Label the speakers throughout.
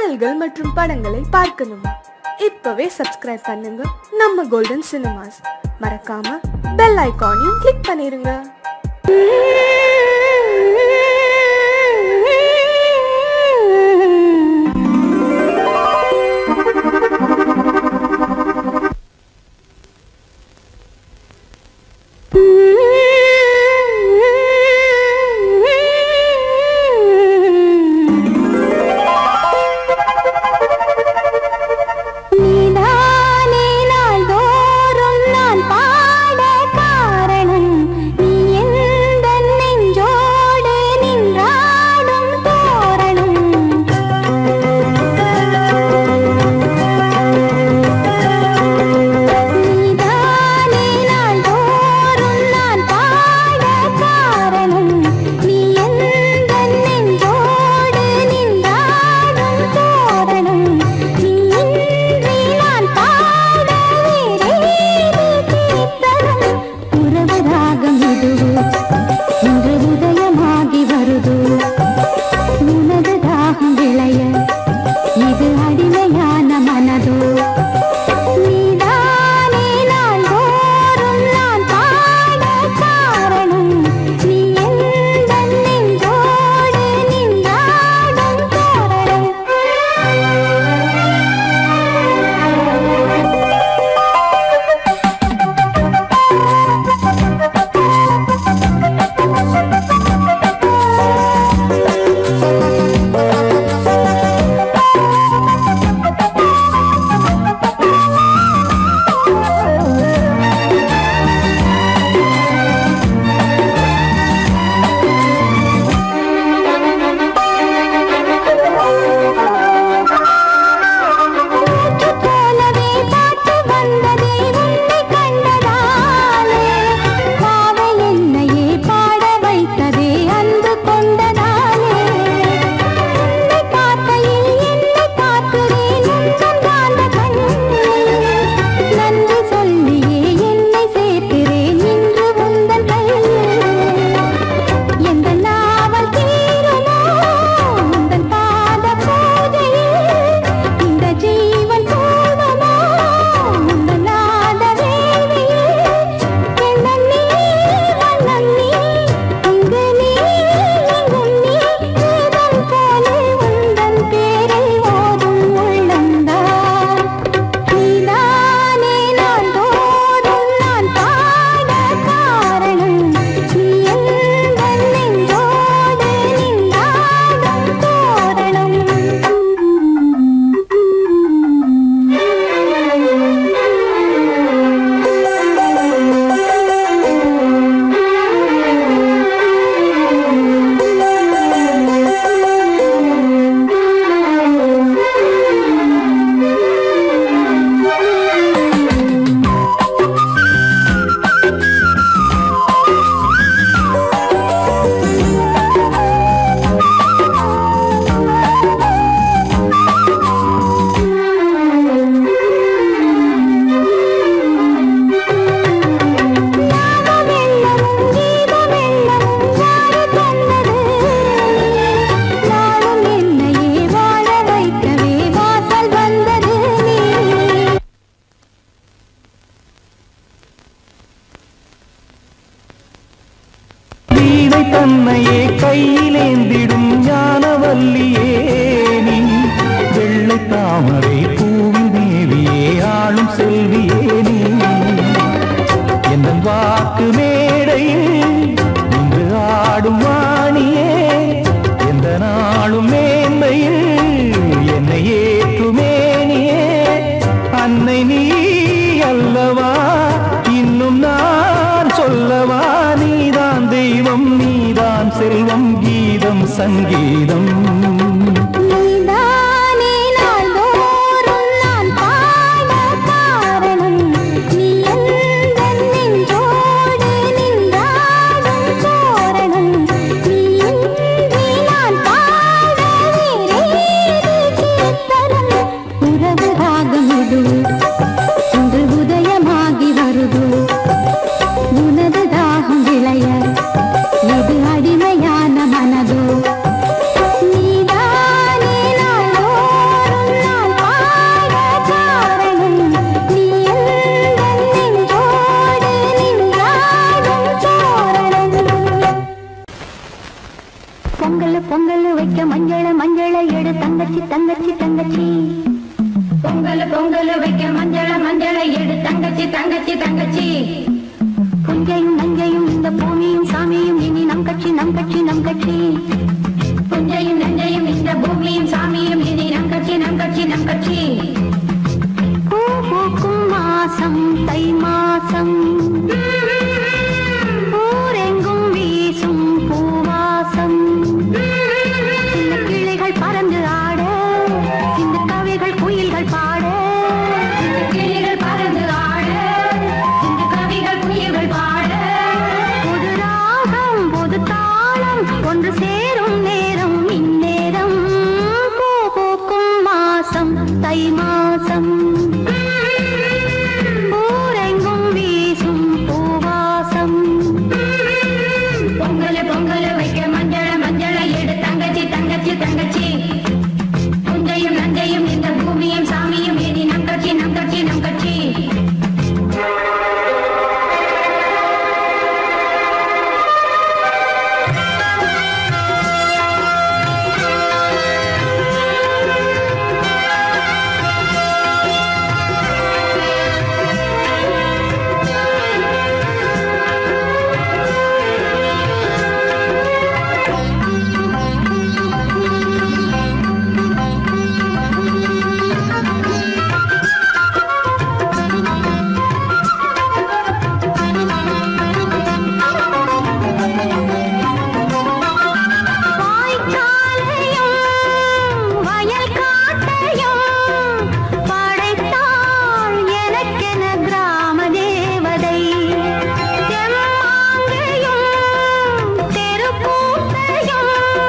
Speaker 1: பாடல்கள் மற்றும் படங்களை பார்க்கணுமா இப்பவே சப்ஸ்கிரைப் பண்ணுங்க நம்ம கோல்டன் சினிமாஸ் மறக்காம பெல் ஐகானையும் கிளிக் பண்ணிருங்க
Speaker 2: நீதானே நாள்தோறும் நான் பாட காரணம் நீ எந்தன் நெஞ்சோடு நின்றாடும் தோரணம் நீதானே நாள்தோறும் நான் பாட காரணம் நீ எந்தன் நெஞ்சோடு நின்றாடும் தோரணம் நீ இன்றி நான் பாட வேறேது கீர்த்தனம் உறவு ராகம் இதுவோ இன்று உதயமாகி வருதோ உனது தாகம் விளைய இது அடிமையான மனதோ நீதானே நாள்தோறும் நான் பாட காரணம் நீ எந்தன் நெஞ்சோடு நின்றாடும் தோரணம் காற்று போலவே பாட்டு வந்ததே உன்னை கண்டதாலே பாவை என்னையே பாட வைத்ததே அன்பு கொண்டதாலே உன்னை பார்க்கையில் என்னை பார்க்கிறேன் உந்தன் காந்த கண்ணில் நன்றி சொல்லியே என்னை சேர்க்கிறேன் இன்று உந்தன் கையில் எந்த நாவல் தீருமோ உந்தன் பாத பூஜையில் இந்த ஜீவன் போதுமோ உந்தன் நாத வேளையில் எண்ணம் நீ வண்ணம் நீ இங்கு நீ எங்கும் நீ வேதம் போலே உந்தன் பேரை ஓதும் உள்ளந்தான் நீதானே நான் தோறும் நான் பாட காரணம் நீ எந்தன் நெஞ்சோடு நின்றாடும் நாதமெல்லமும் கீதமெல்லமும் யாரு தந்தது நாளும் என்னையே வாழ வைக்கவே வாசல் வந்தது நீ
Speaker 3: வீணை தன்னையே கையிலேந்திடும் ஞானவல்லியே நீ வெள்ளை தாமரை பூவின் தேவியே ஆளும் செல்வியே நீ என் வாக்கு மேடையில் இன்று ஆடும் வாணியே எந்த நாளும் மேன்மையில் என்னை ஏற்றுமேனியே அன்னை நீ அல்லவா இன்னும் நான் சொல்லவா நீதான் தெய்வம் நீதான் செல்வம் கீதம் சங்கீதம்
Speaker 2: நீதானே நாள்தோறும் நான் பாட காரணம் நீ எந்தன் நெஞ்சோடு நின்றாடும் தோரணம் நீ இன்றி நான் பாட வேறேது கீர்த்தனம் எடு தங்கச்சி தங்கச்சி தங்கச்சி
Speaker 4: பொங்கல் பொங்கல் வைக்க மஞ்சள மஞ்சள எடு தங்கச்சி தங்கச்சி தங்கச்சி
Speaker 2: புஞ்சையும் நஞ்சையும் இந்த பூமியும் சாமியும் இனி நம் கட்சி நம் கட்சி நம் கட்சி
Speaker 4: புஞ்சையும் நஞ்சையும் இந்த பூமியும் சாமியும் இனி நம் கட்சி நம் கட்சி நம் கட்சி
Speaker 2: பூ பூக்கும் மாசம் தை மாசம் ஊரெங்கும் வீசும் பூவாசம் சின்ன கிளைகள் பறந்து ஆட சின்ன கவிகள் குயில்கள் பாட
Speaker 4: கிளிகள் பறந்து ஆட இந்த கவிகள் குயில்கள் பாட
Speaker 2: புது ராகம் புது தாளம் ஒன்று சேரும் நேரம் இந்நேரம் பூ பூக்கும் மாசம் தை மாசம் ஊரெங்கும் வீசும் பூவாசம்
Speaker 4: பொங்கல் பொங்கல் வைக்க மஞ்சள மஞ்சள எடு தங்கச்சி தங்கச்சி தங்கச்சி புஞ்சையும் நஞ்சையும் இந்த பூமியும் சாமியும் இனி நம் கட்சி நம் கட்சி நம் கட்சி
Speaker 2: வாய்க்காலையும் வயல் காட்டையும் படைத்தாள் எனக்கென கிராம தேவதை தெம்மாங்கையும் தெருக்கூத்தையும்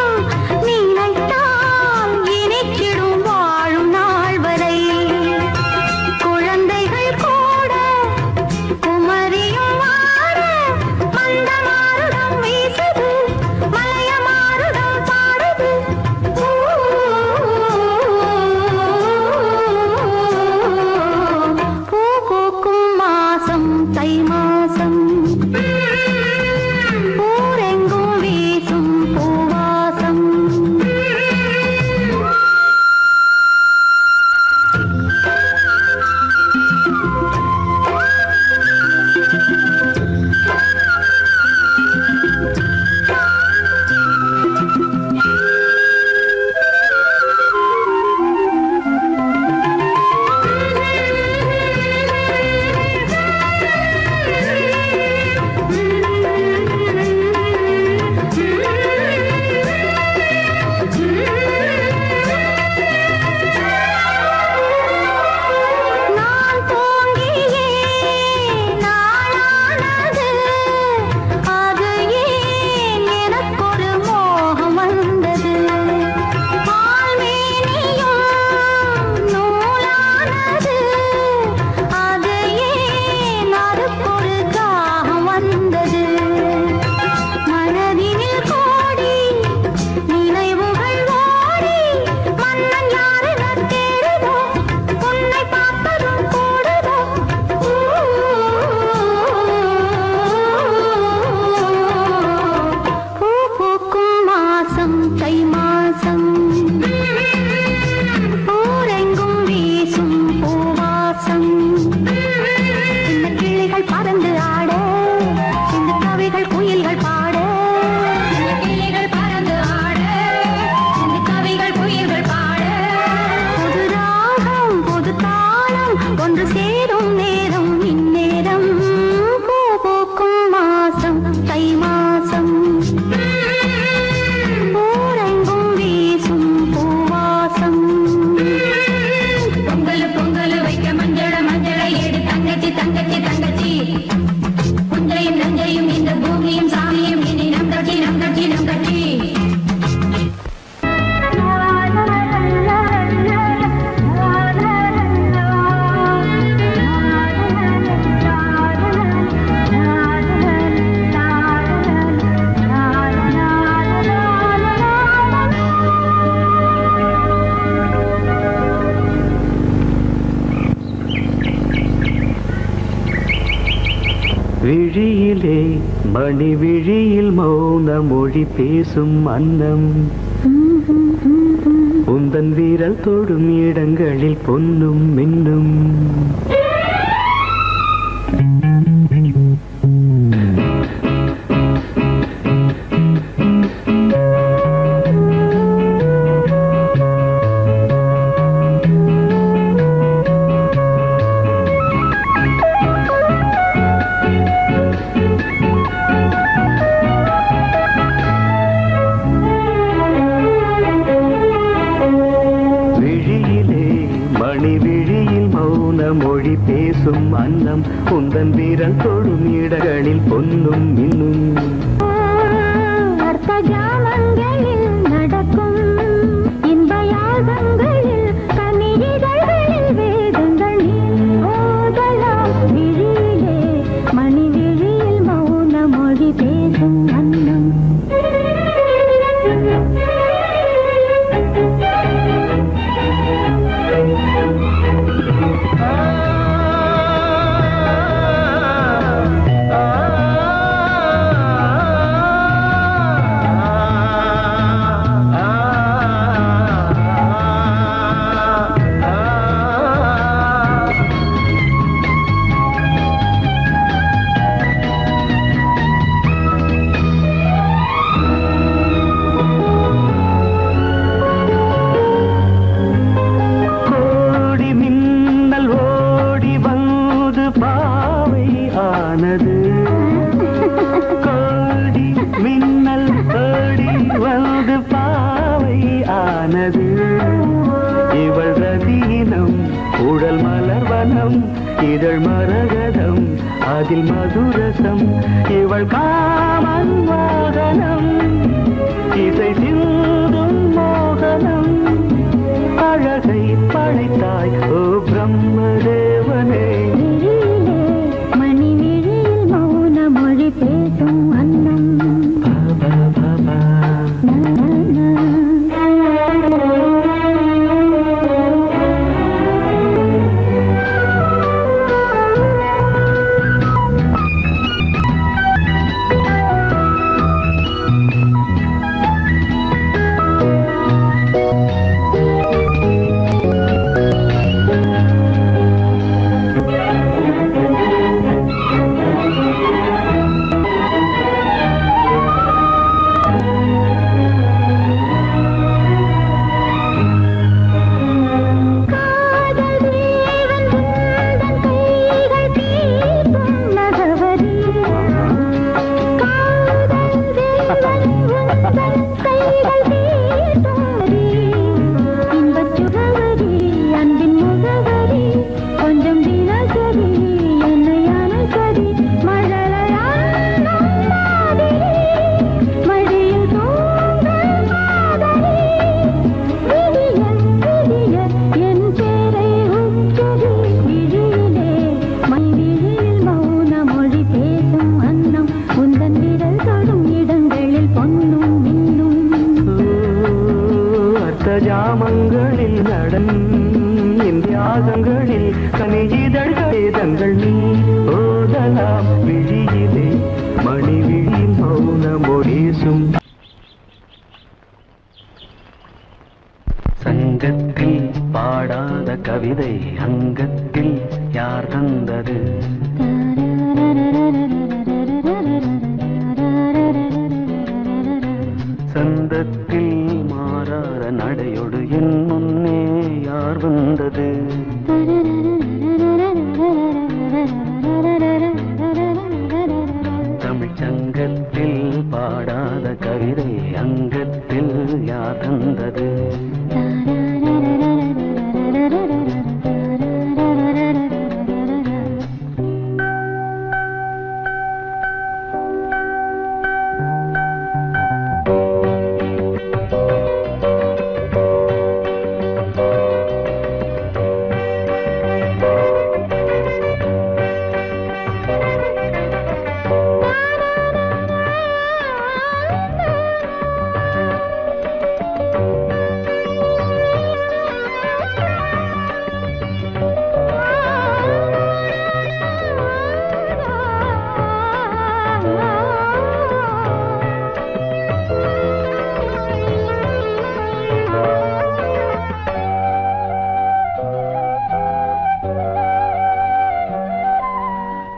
Speaker 2: நினைத்தால் இனிக்கிடும் வாழும் நாள் வரை குழந்தைகள் கூட குமரியும் மாற மந்த மாருடம் வீசுது மலைய மாருடம் பாடுது பூ பூக்கும் மாசம் தை மாசம் ஊரெங்கும் வீசும் பூவாசம் நான் தோங்கியே நாளானது அது ஏன் எனக்கொரு மோகம் வந்தது பால்மேனியும் நூலானது அது ஏன் அதுக்கொரு தாகம் வந்தது மனதினில் கோடி நினைவுகள் ஓடி மன்னன் யாரென தேடுதோ உன்னை பார்ப்பதும் கூடுதோ பூ பூக்கும் மாசம் தை மாசம் ஊரெங்கும் வீசும் பூவாசம் சின்ன கிளிகள் பறந்து ஆட சின்ன கவிகள் குயில்கள் பாட
Speaker 4: கிளிகள் பறந்து ஆட இந்த கவிகள் குயில்கள் பாட
Speaker 2: புது ராகம் புது தாளம் ஒன்று சேரும் நேரம் இந்நேரம் பூ பூக்கும் மாசம் தை மாசம் ஊரெங்கும் வீசும் பூவாசம்
Speaker 4: பொங்கல் பொங்கல் வைக்க மஞ்சள மஞ்சள எடு தங்கச்சி தங்கச்சி தங்கச்சி புஞ்சையும் நஞ்சையும் இந்த பூமியும் சாமியும் இனி நம் கட்சி நம் கட்சி நம் கட்சி
Speaker 3: விழியிலே மணி விழியில் மௌன மொழி பேசும் அன்னம் உந்தன் வீரல் தொடும் இடங்களில் பொன்னும் மின்னும் விழியிலே மணி விழியில் மௌன மொழி பேசும் அன்னம் உந்தன் வீரல் தொடும் இடங்களில் பொன்னும் மின்னும்
Speaker 2: அர்த்த ஜாமங்களில் நடக்கும் இன்ப யாகங்களில் கனிதழ்களில் வேதங்கள் நீ ஓதலாம் விழியிலே மணி விழியில் மௌன மொழி பேசும் அன்னம்
Speaker 3: கோடி மின்னல் ஓடி வந்து பாவை ஆனது கோடி மின்னல் ஓடி வந்து பாவை ஆனது இவள் ரதியினம் உடல் மலர்வனம் இதழ் மரகதம் அதில் மதுரசம் இவள் காமன் வாகனம் இசை சிந்தும் மோகனம் அழகை படைத்தாய் ஓ பிரம்மதேவனே
Speaker 2: விழியிலே மணி விழியில் மௌன மொழி பேசும் அன்னம்
Speaker 3: பாபா பாபா
Speaker 2: காதல் தேவன் உந்தன் கைகள் தீர்க்கும் நகவரி காதல் தேவன் உந்தன் கைகள் தீர்க்கும் இன்பச் சுகவரி அன்பின் முகவரி கொஞ்சம் தினசரி என்னை அனுசரி மழலையான மாதிரி மடியில் தூங்கும் மாதிரி விடிய விடிய என் பேரை உச்சரி விழியிலே மை விழியில் மௌன மொழி பேசும் அன்னம் உந்தன் விரல் தொடும் இடங்களில் பொன்னும் மின்னும்
Speaker 3: அர்த்த ஜாமங்களில் நடன் இந்தியாகங்களில் கனியிதழ்கள் வேதங்கள் நீ ஓதலாம் விழியிலே மணி விழி மௌன மொழிசும் சங்கத்தில் பாடாத கவிதை அங்கத்தில் யார் தந்தது சந்தத்தில் மாறாத நடையொடு என் முன்னே யார் வந்தது தமிழ்ச் சங்கத்தில் பாடாத கவிதை அங்கத்தில் யார் தந்தது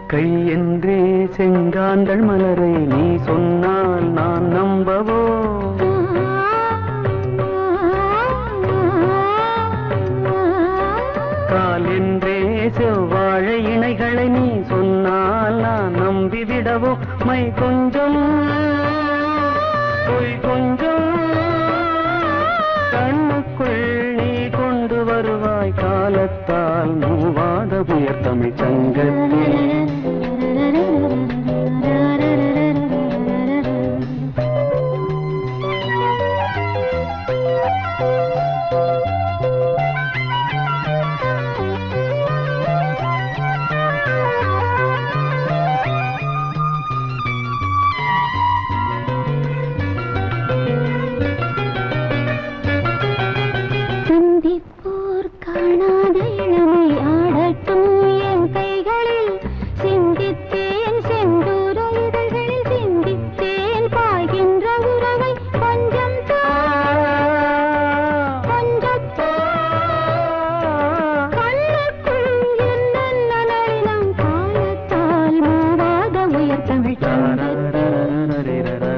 Speaker 3: கை என்றே செங்காந்தள் மலரை நீ சொன்னால் நான் நம்பவோ கால் என்றே செவ்வாழை இணைகளை நீ சொன்னால் நான் நம்பிவிடவோ மை கொஞ்சம் பொய் கொஞ்சம் கண்ணுக்குள் நீ கொண்டு வருவாய் காலத்தால் மூவாத புயர் தமிழ் சங்கத்தில்
Speaker 2: சிந்திப்போர் காணாத இளமை ஆடட்டும் என் கைகளில் சிந்தித்தேன் செந்தூர இதழ்களில் சிந்தித்தேன் பாய்கின்ற உறவை கொஞ்சம் தா, கொஞ்சம் தா. கண்ணுக்குள் என்னென்ன நளினம் காலத்தால் மூவாத உயர் தமிழ் சங்கத்தில்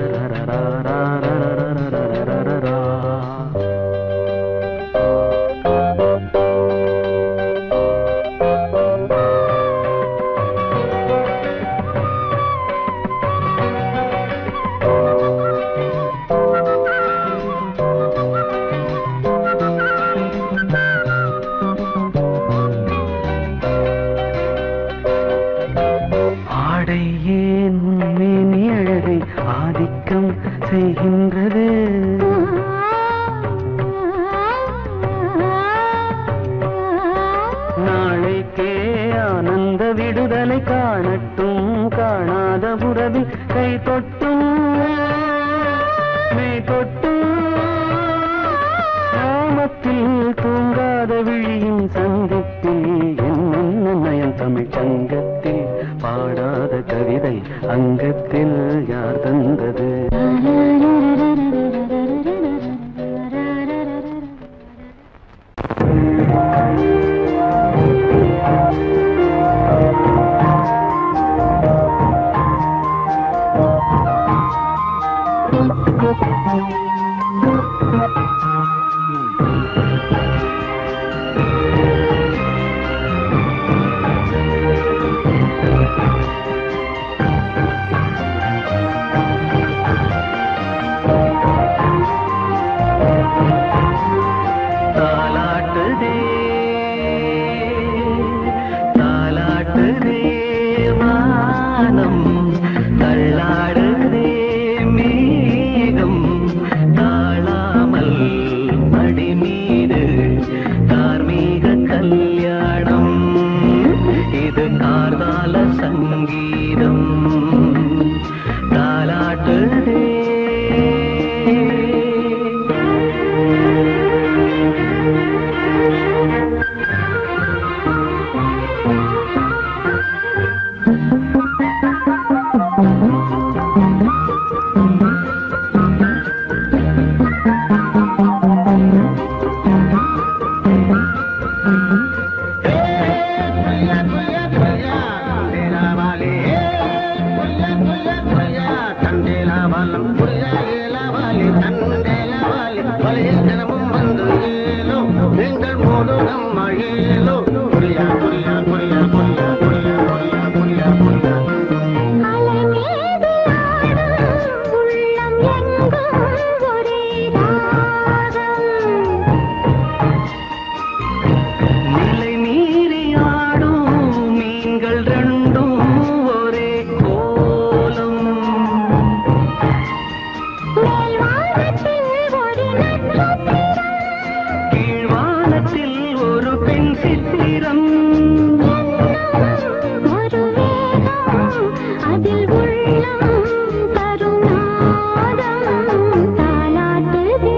Speaker 3: ஆடை ஏன் உண்மேனி அழகை ஆதிக்கம் செய்கின்றது நாளைக்கே ஆனந்த விடுதலை காணட்டும் காணாத உறவில் கை தொட்டும் மெய் தொட்டும் கிராமத்தில் தூங்காத விழியின் சந்திப்பில் என்ன நயன் தமிழ் சங்கத்தில் பாடாத கவிதை அங்கத்தில் யார் தந்தது தாலாட்டுதே தாலாட்டுதே வானம் தள்ளாடுதே மேகம் தாழாமல் மடி மீது தார்மீக கல்யாணம் இது கார்கால சங்கீதம் தாலாட்டுதே
Speaker 2: அலைமேது ஆடும் உள்ளம் எங்கும் ஒரே ராகம்
Speaker 3: நிலை மீறி ஆடும் மீன்கள் ரெண்டும் ஒரே கோலம்
Speaker 2: மேல்வானத்தில் ஒரு நட்சத்திரம்
Speaker 3: கீழ்வானத்தில் ஒரு பெண் சித்திரம்
Speaker 2: ஒரு வேகம் அதில் உள்ளம் கருநாதம் தாலாட்டுதே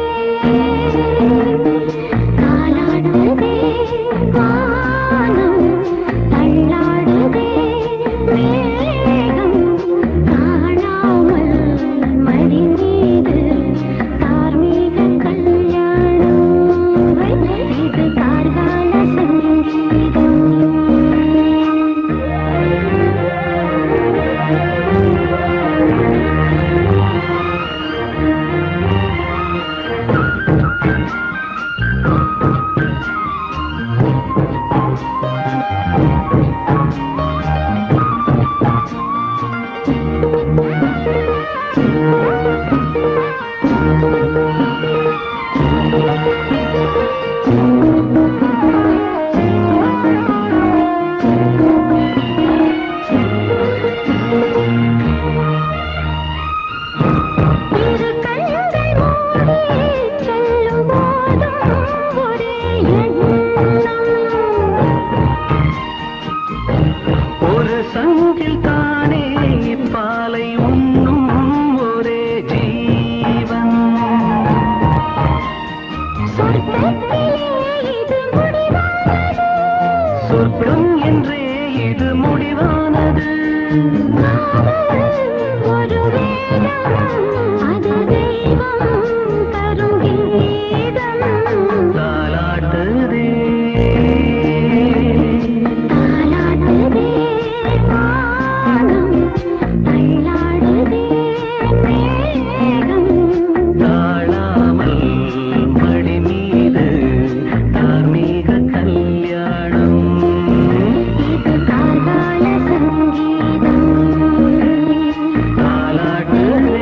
Speaker 2: தாலாட்டுதே வானம் தள்ளாடுதே மேகம் காணாமல் மடி மீது தார்மீக கல்யாணம் இது கார்கால சங்கீதம் இரு கண்கள் மூடி செல்லும் போதும் ஒரே எண்ணம்
Speaker 3: ஒரு சங்கில் தானே பாலை உண்ணும் ஒரே ஜீவன்
Speaker 2: சொர்க்கத்திலே இது முடிவானது
Speaker 3: சொர்க்கம் என்றே இது முடிவானது
Speaker 2: ஒரு வேதம் அது தெய்வம் தரும் கீதம்
Speaker 3: தாலாட்டுதே
Speaker 2: தாலாட்டுதே வானம் தள்ளாடுதே மேகம்
Speaker 3: தாழாமல் மடி மீது தார்மீக கல்யாணம்
Speaker 2: இது கார்கால சங்கீதம்
Speaker 3: தாலாட்டுதே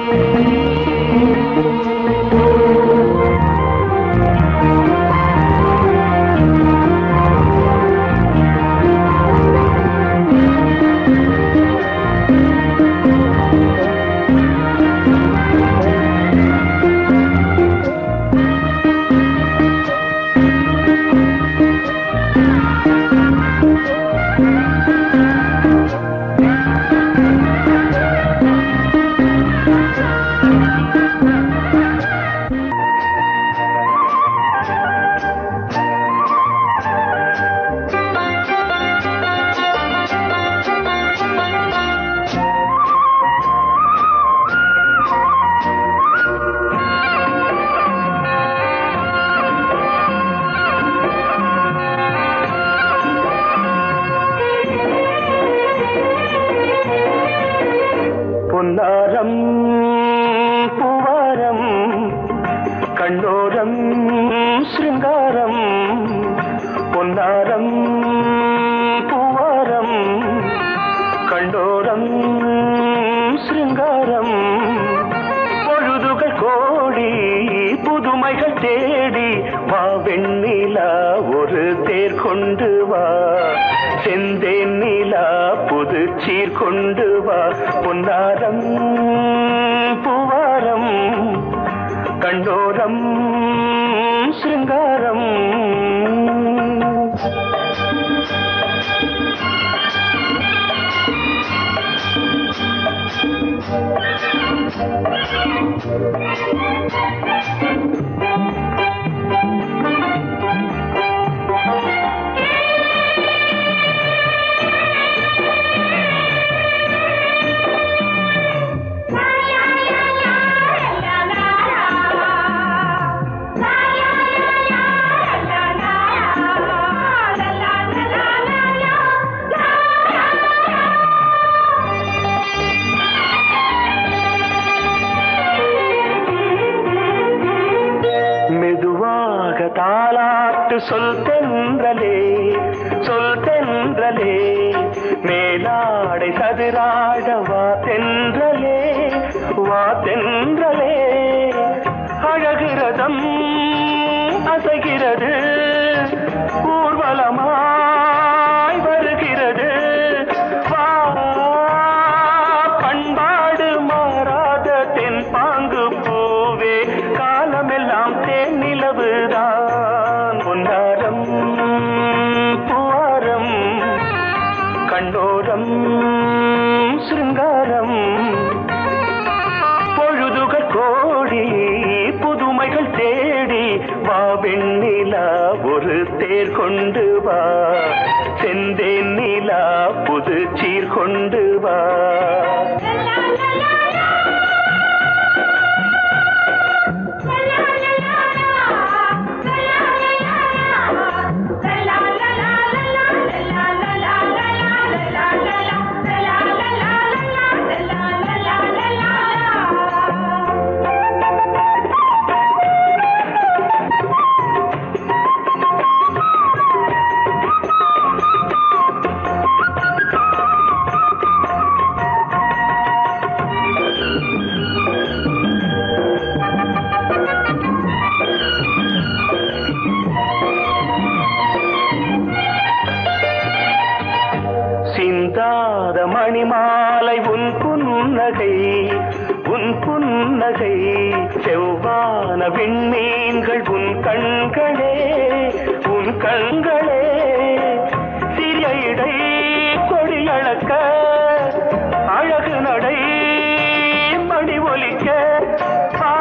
Speaker 3: பொன்னாரம் பூவாரம் கண்ணோரம் சிருங்காரம் பொன்னாரம் பூவாரம் கண்டோரம் சிருங்காரம் பொழுதுகள் கோடி புதுமைகள் தேடி வா வெண்ணிலா ஒரு தேர் கொண்டு வா செந்தேன் நிலா புது சீர் கொண்டு வா பொன்னாரம் பூவாரம் கண்டோரம் சிருங்காரம் மெதுவாக தாலாட்டு சொல் தென்றலே சொல் தென்றலே மேலாடை சதுராட வா தென்றலே வா தென்றலே அழகிறதம் அசைகிறது ஊர்வலமாய் வருகிறது வா பண்பாடு மாறாத தென் பாங்கு பூவே காலமெல்லாம் தேன் நிலவுதான் பொன்னாரம் பூவாரம் கண்ணோரம் சிருங்காரம் பொழுதுகள் கோடி புதுமைகள் தேடி வா வெண்ணிலா ஒரு தேர் கொண்டு வா செந்தேன் நிலா புது சீர் கொண்டு வா புன்னகை செவ்வான விண்மீன்கள் உன் கண்களே உன் கண்களே சிறிய இடை கொடியளக்க அழகு நடை மணி ஒலிக்க ஆ,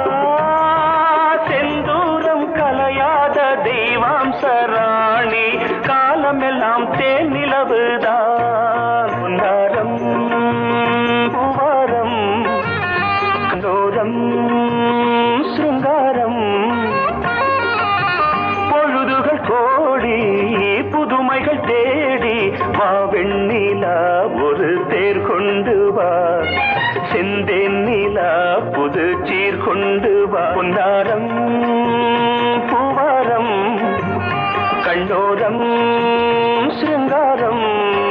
Speaker 3: செந்தூரம் கலையாத தெய்வாம்சராணி காலமெல்லாம் தேன் நிலவுதான் உன்னாரம் பூவாரம் கண்டோரம் சிருங்காரம் பொழுதுகள் கோடி புதுமைகள் தேடி வா வெண்ணிலா ஒரு தேர் கொண்டு வா செந்தேன் நிலா புது சீர் கொண்டு வா பொன்னாரம் பூவாரம் கண்டோரம் சிருங்காரம்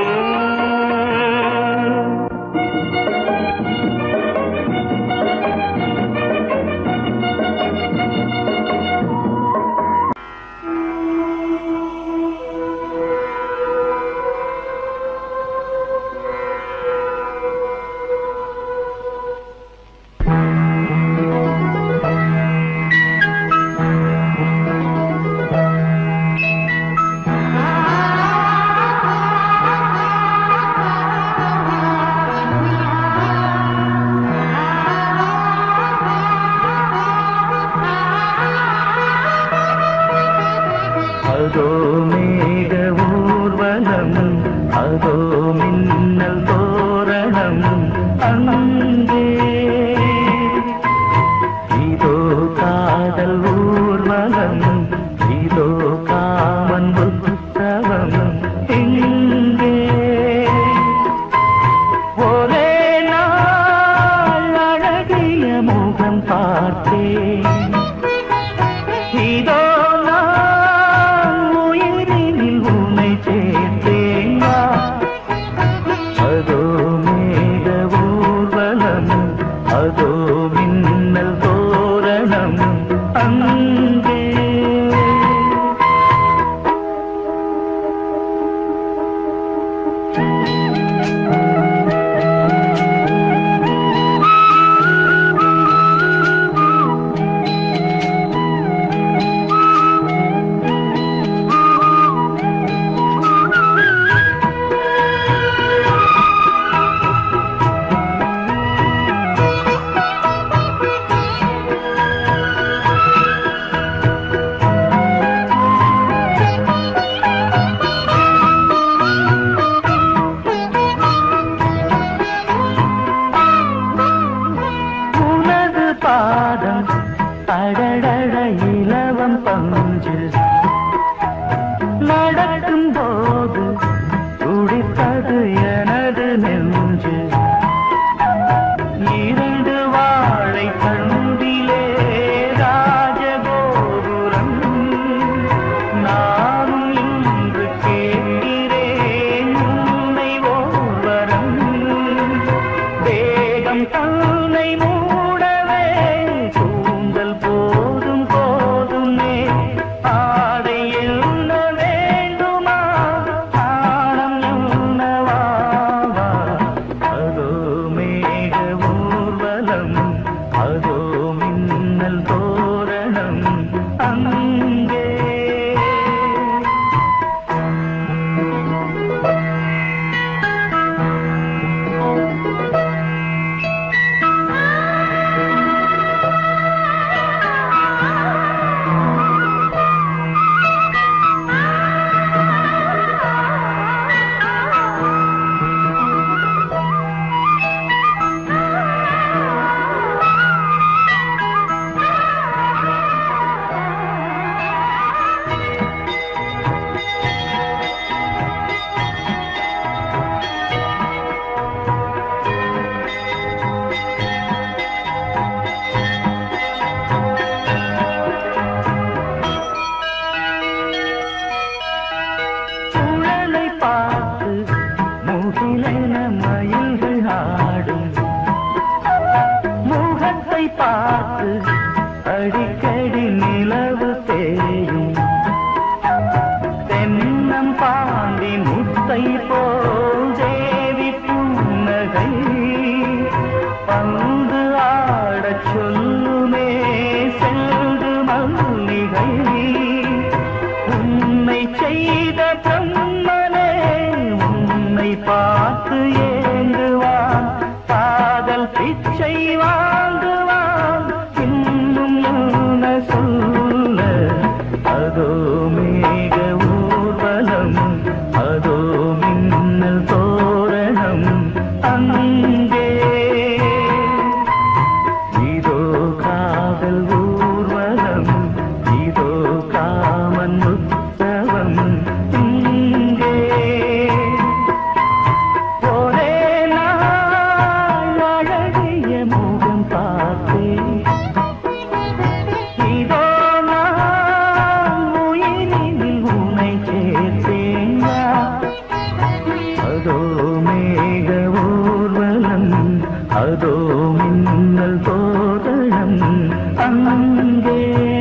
Speaker 3: அதோ மேக ஊர்வலம் அதோ மின்னல் தோரணம் அங்கே இதோ காதல் ஊர்வலம் இதோ காமன் உற்சவம் எங்கே ஒரே நாள் அழகிய முகம் பார்த்தேன் இதோ நான் உயிரினில் உன்னை சேர்த்தேன் வா. அதோ அதோ மேக ஊர்வலம் அதோ மின்னல் தோரணம் அங்கே இதோ காதல் ஊர்வலம் இதோ காமன் உற்சவம் இங்கே ஒரே நாள் அழகிய முகம் பார்த்தேன் இதோ நான் உயிரினில் உன்னை சேர்த்தேன் வா. அதோ மேக ஊர்வலம் அதோ மின்னல் தோரணம் அங்கே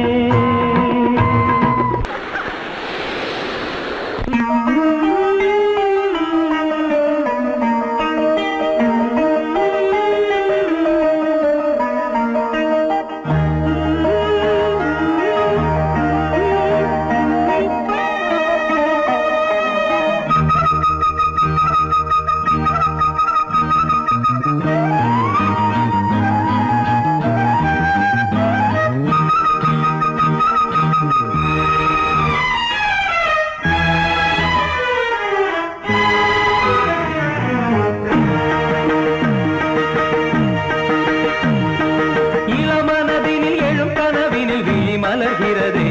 Speaker 3: இளமனதினில் எழும் கனவினில் விழி மலர்கிறதே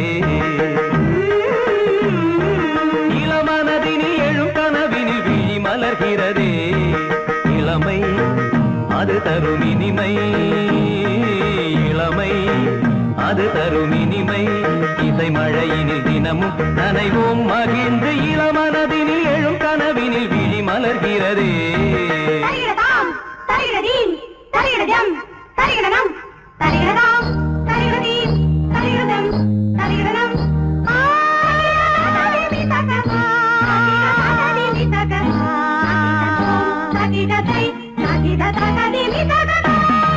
Speaker 3: இளமனதினில் எழும் கனவினில் விழி மலர்கிறதே இளமை அது தரும் இனிமை இளமை அது தரும் இனிமை இசை மழையினில் தினமும் நனைவோம் மகிழ்ந்து இளமனதினில் எழும் கனவினில் விழி மலர்கிறதே
Speaker 2: தரிகிடதாம் தரிகிடதீம் தரிகிடதம் தரிகிடனம் தரிகிடதாம் தரிகிடதீம் தரிகிடதம் தரிகிடனம் தகிடதை தகிட தகதிமி தகதா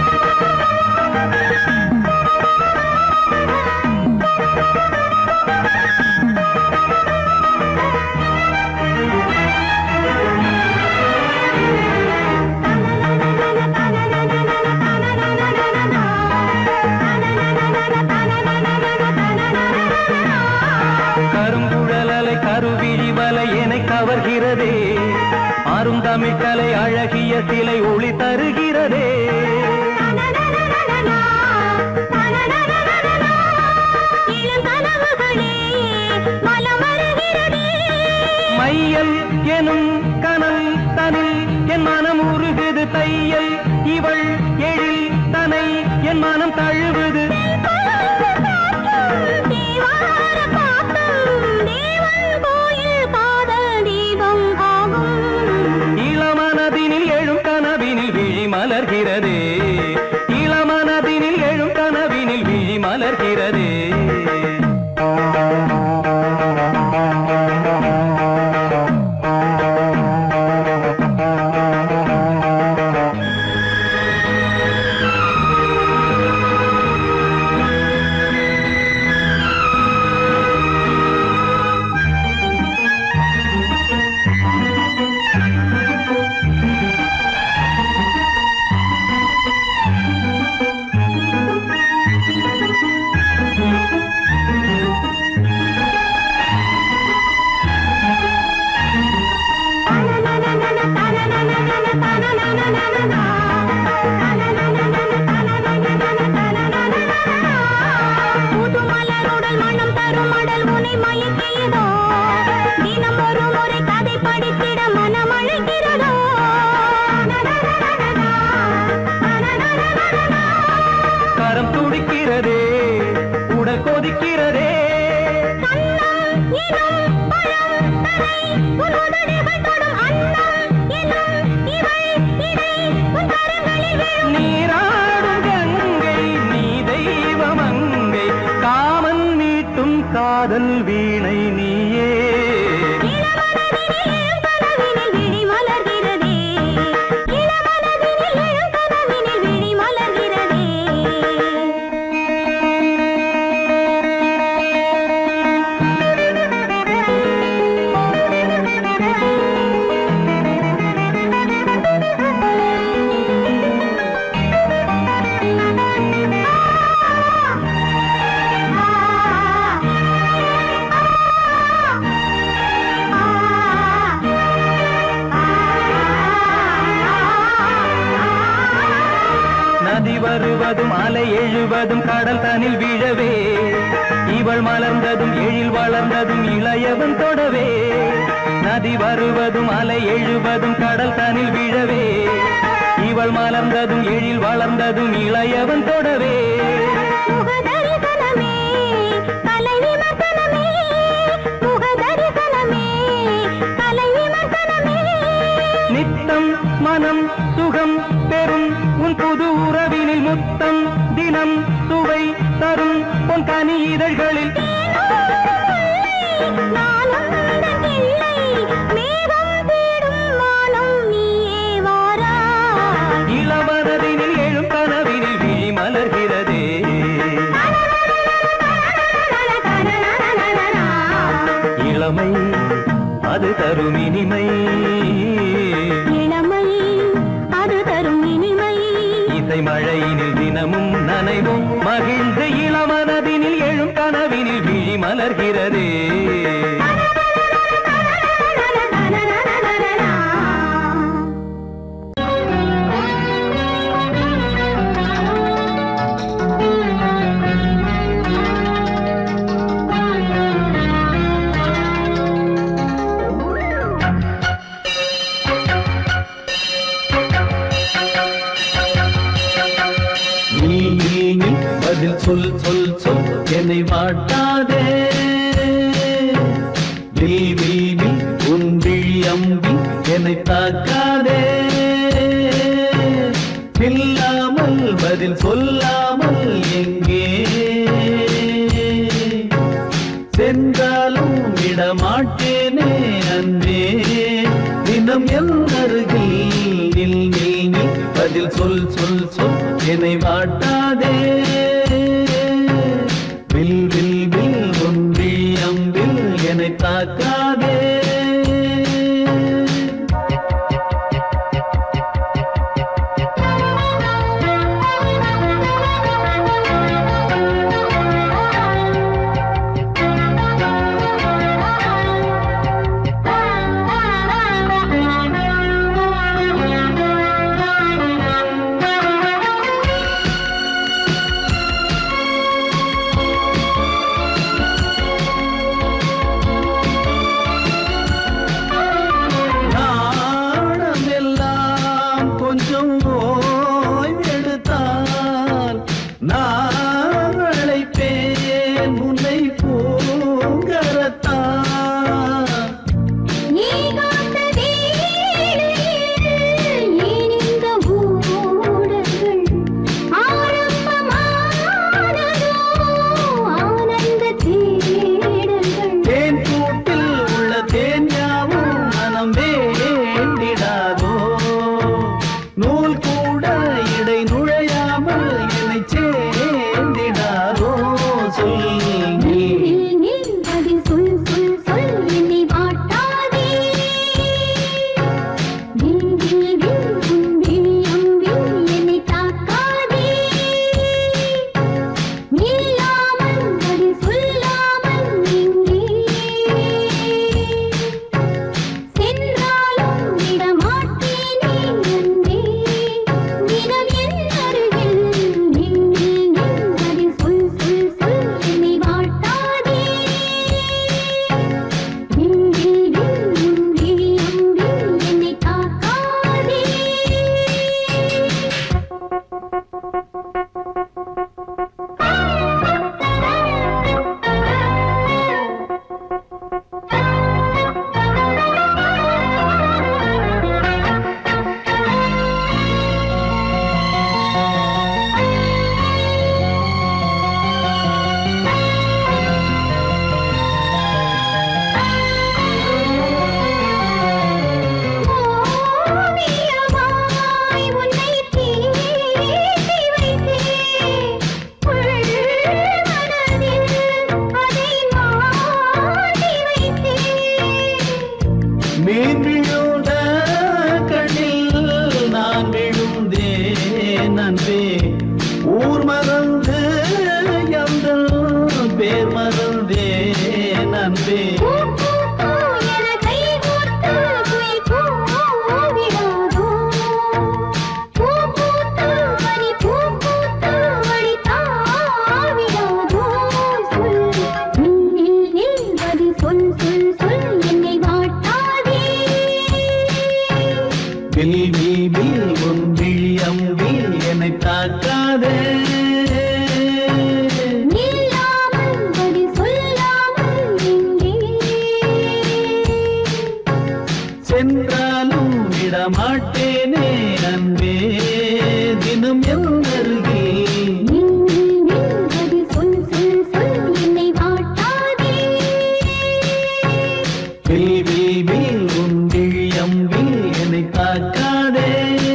Speaker 3: கருங்குழலலை கருவிழி வலை என கவர்கிறதே அருந்தமிழ் கலை அழகிய சிலை ஒளி தருகிறதே மையல் எனும் கனல் தனில் என் மனம் உருகுது தையல் இவள் எழில் தனை என் மனம் தழுவுது இளமனதினில் எழும் கனவினில் விழி மலர்கிறதே இளமனதினில் எழும் கனவினில் விழி மலர்கிறதே
Speaker 2: புதுமலருடல் மனம் தரும் அடல் உனை மயக்கியதோ தினம் ஒரு முறை கதை படித்திட மனம் அழைக்கிறதோ
Speaker 3: கரம் துடிக்கிறதே உடல் கொதிக்கிறதே
Speaker 2: கண்ணம் எனும் பழம் தரை உன் உதடுகள் தொடும் அன்னம் எனும் இவள் இடை உன் கரங்களில் விழும்
Speaker 3: நீராடும் கங்கை நீ தெய்வமங்கை காமன் மீட்டும் காதல் வீணை நீயே
Speaker 2: இளமனதினில் கனவினில் விழி மலர்கிறதே இளமனதினில் எழும் கனவினில் விழி மலர்கிறதே
Speaker 3: வருவதும் அலை எழுவதும் கடல் தனில் வீழவே இவள் மலர்ந்ததும் எழில் வளர்ந்ததும் இளையவன் தொடவே நதி வருவதும் அலை எழுவதும் கடல் தனில் வீழவே இவள் மலர்ந்ததும் எழில் வளர்ந்ததும் இளையவன் தொடவே
Speaker 2: முகதரிசனமே கலை விமர்சனமே முகதரிசனமே கலை விமர்சனமே
Speaker 3: நித்தம் மனம் சுகம் பெறும் உன் புது உறவினில் முத்தம் தினம் சுவை தரும் உன் கனி இதழ்களில்
Speaker 2: நானும் உந்தன் இல்லை மேகம் தேடும் வானம் நீயே வாராய்
Speaker 3: இளமனதினில் எழும் கனவினில் விழி மலர்கிறதே இளமை அது தரும் இனிமை
Speaker 2: இளமை அது தரும் இனிமை
Speaker 3: இசை மழையினில் தினமும் நனைவும் மகிழ்ந்து இளமனதினில் எழும் கனவினில் விழி மலர்கிறதே
Speaker 5: நீ நீ நீ பதில் சொல் சொல் சொல் என்னை வாட்டாதே நீ நீ நீ உன் விழி அம்பி என்னை தாக்காதே இல்லாமல் பதில் சொல்லாமல் எங்கே சென்றாலும் விடமாட்டேனே அன்பே தினம் என் அருகில் நில் நில் நில் பதில் சொல் சொல் சொல் என்னை வாட்டாதே வில் வில் வில் ஒன்றி அம்பில் என்னை தாக்காதே நாணமெல்லாம் கொஞ்சம் ஓய்வெடுத்தால் நான் அழைப்பேன் உன்னை பூங்கரத்தான்
Speaker 2: நீ காத்த வேளையில் ஏன் இந்த ஊடல்கள் ஆரம்பமானதோ ஆனந்த தேடல்கள்
Speaker 5: தேன் கூட்டில் உள்ள தேன் யாவும் மனம் வேண்டிடாதோ நூல் கூட இடை நுழையாமல் என்னை சேர்ந்திடாதோ சொல் நீ
Speaker 2: நில் நில் பதில் சொல் சொல் சொல் என்னை வாட்டாதே வில் வில் வில் உன் விழி அம்பில் என்னை தாக்காதே நில்லாமல் பதில் சொல்லாமல் எங்கே சென்றாலும் விடமாட்டேனே அன்பே தினம் என் அருகில் நில் நில் நில் பதில் சொல் சொல் சொல் என்னை வாட்டாதே வில் வில் வில் உன் விழி அம்பில் என்னை தாக்காதே ஓவியமாய் உன்னை தீட்டி வைத்தேன் உள் மனதில் அதை மாட்டி வைத்தேன்
Speaker 5: மீன் விழுந்த கண்ணில் நான் விழுந்தேன் அன்பே ஊர் மறந்து எந்தன் பேர் மறந்தேன் அன்பே
Speaker 2: பூ பூ பூ என கை கோர்த்து குயில் கூவிடாதோ பூ பூத்து மணி பூ பூத்து
Speaker 5: வில் வில் வில் உன் விழியம் வில் என்னை தாக்காதே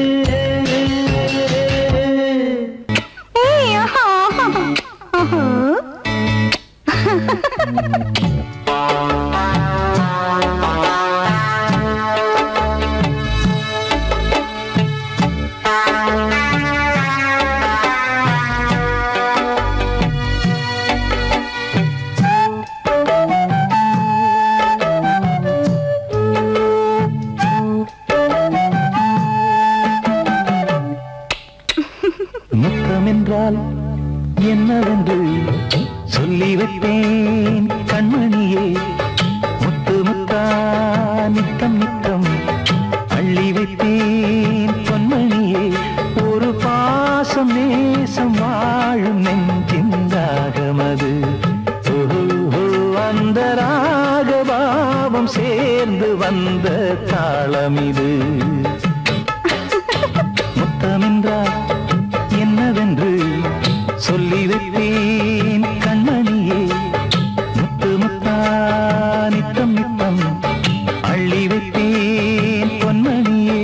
Speaker 3: முத்தம் என்றால் என்னவென்று சொல்லி வைப்பேன் கண்மணியே முத்து முத்தா நித்தம் நித்தம் அள்ளி வைப்பேன் பொன்மணியே ஒரு பாசம் நேசம் வாழும் நெஞ்சிந்தாகமது ஓஹோ, அந்த ராகபாவம் சேர்ந்து வந்த தாளம் இது முத்தமென்றால் என்னவென்று சொல்லி வைப்பேன் கண்மணியே முத்து முத்தா நித்தம் நித்தம் அள்ளி வைப்பேன் பொன்மணியே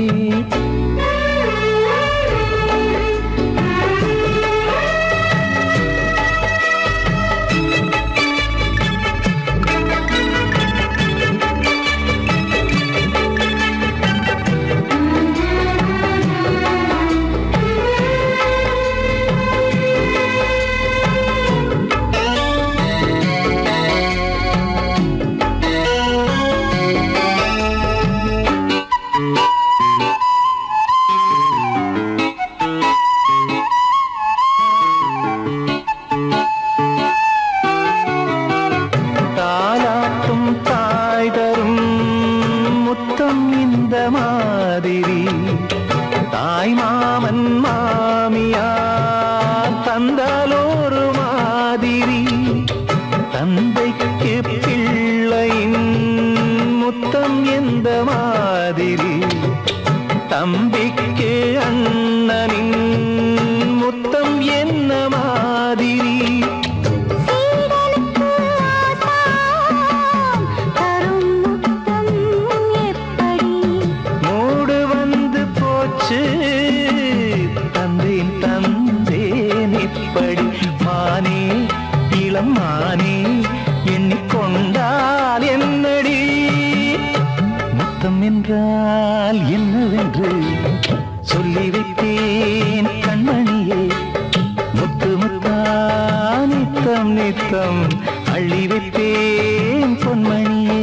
Speaker 3: தாலாட்டும் தாய் தரும் முத்தம் இந்த மாதிரி தாய் மாமன் மாமியார் தந்தாலோரு மாதிரி தந்தைக்கு பிள்ளையின் முத்தம் எந்த மாதிரி தம்பிக்கு அண்ணனின் முத்தம் என்ன மாதிரி
Speaker 2: சீடனுக்கு ஆசான் தரும் முத்தம் எப்படி
Speaker 3: மூடு வந்து போச்சு தந்தேன் தந்தேன் இப்படி மானே இளம் மானே எண்ணிக்கொண்டால் என்னடி முத்தம் என்றால் என்னவென்று சொல்லி வைத்தேன் கண்மணியே முத்து முத்தா நித்தம் நித்தம் அள்ளி வைத்தேன் பொன்மணியே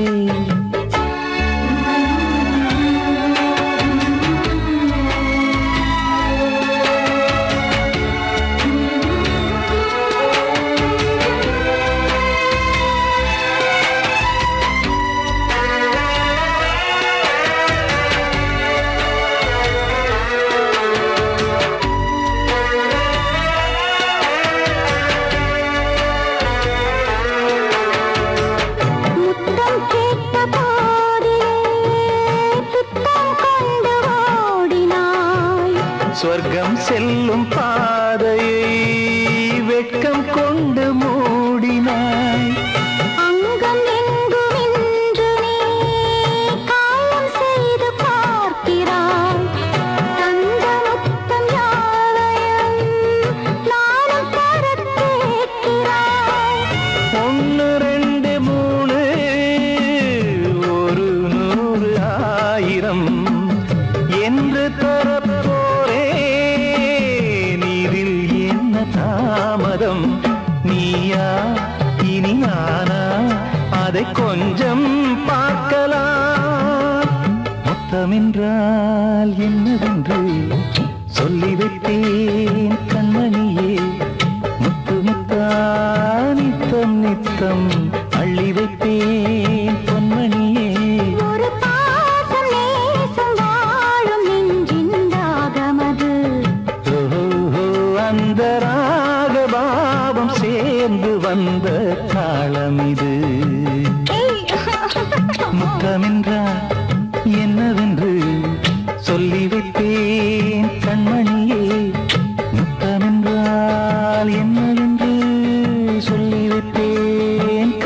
Speaker 2: முத்தம் கேட்ட போதிலே துத்தம் கொண்டு ஓடினாய்
Speaker 3: சொர்க்கம் செல்லும் பாதையை வெட்கம் கொண்டு மூடினாய்
Speaker 2: அங்கம் எங்கும் இன்று நீ காயம் செய்து பார்க்கிறாய் தந்த முத்தம் யாவையும் நானும் தரக் கேட்கிறாய்
Speaker 3: ஒன்னு ரெண்டு மூணு ஒரு நூறு ஆயிரம் என்று தரப்போரே நீரில் என்ன தாமதம் நீயா இனி நானா அதை கொஞ்சம் பார்க்கலாம் முத்தமென்றால் என்னவென்று சொல்லி வைத்தேன் கண்மணியே முத்து முத்தா நித்தம் நித்தம் அள்ளி வைப்பேன் பொன்மணியே
Speaker 2: ஒரு பாசம் நேசம் வாழும் நெஞ்சின் தாகமது
Speaker 3: ஓஹோ, அந்த ராகபாவம் சேர்ந்து வந்த தாளம் இது முத்தமென்றால் என்னவென்று சொல்லி வைப்பேன் கண்மணியே முத்தமென்றால் என்னவென்று சொல்லி வைப்பேன்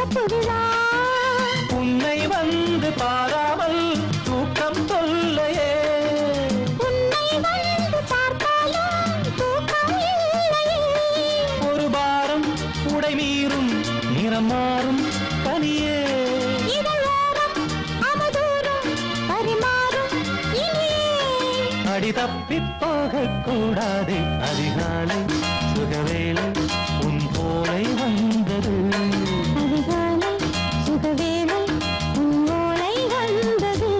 Speaker 2: திறப்பு விழா
Speaker 3: உன்னை வந்து பாராமல் தூக்கம் தொல்லையே
Speaker 2: உன்னை வந்து பார்த்தாலும் தூக்கம் இல்லையே
Speaker 3: ஒரு பாரம் உடை மீறும் நிறம் மாறும் கனியே
Speaker 2: இதழோரம் அமுதூரம் பரிமாறும் இனியே
Speaker 3: அடி தப்பிப் போகக் கூடாது அதிகாலை சுகவேளை உன் போலை வந்தது
Speaker 2: அதிகாலை சுகவேளை உன் ஓலை வந்தது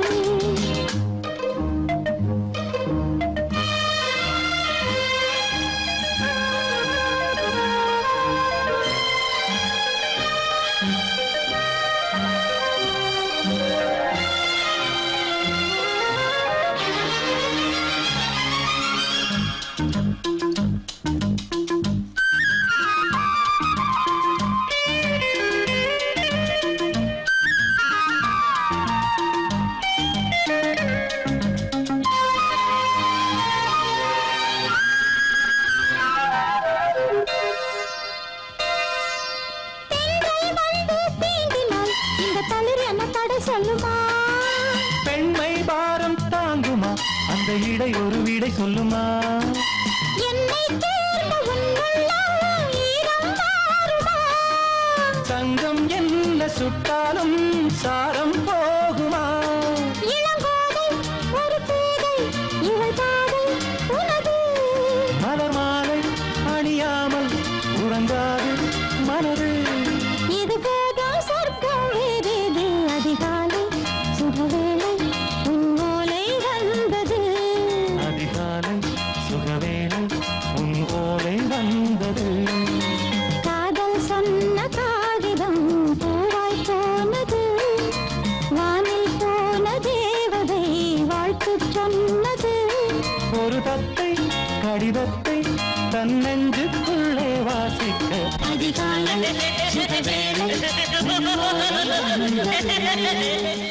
Speaker 2: பெண்கள் வந்து தீண்டினால் இந்த தளிர் என்ன தடை சொல்லுமா
Speaker 3: பெண்மை பாரம் தாங்குமா அந்த இடை ஒரு விடை சொல்லுமா
Speaker 2: என்னை தேர்ந்த உன் உள்ளம் ஈரம் மாறுமா
Speaker 3: சங்கம் என்ன சுட்டாலும் சாரம் போகுமா
Speaker 2: இளங்கோதை ஒரு பேதை இவள் பாதை உனது
Speaker 3: மலர் மாலை அணியாமல் உறங்காது மனது
Speaker 2: இது போதும் சொர்க்கம் வேறேது அதிகாலை சுகவேளை உன் ஓலை வந்தது
Speaker 3: அதிகாலை சுகவேளை உன் ஓலை வந்தது
Speaker 2: காதல் சொன்ன காகிதம் பூவாய் போனது வானில் போன தேவதை வாழ்த்து சொன்னது
Speaker 3: ஒரு தத்தை கடிதத்தை தன் நெஞ்சுக்குள்ளே வாசிக்க
Speaker 2: அதிகாலை சுகவேளை உன் ஓலை வந்தது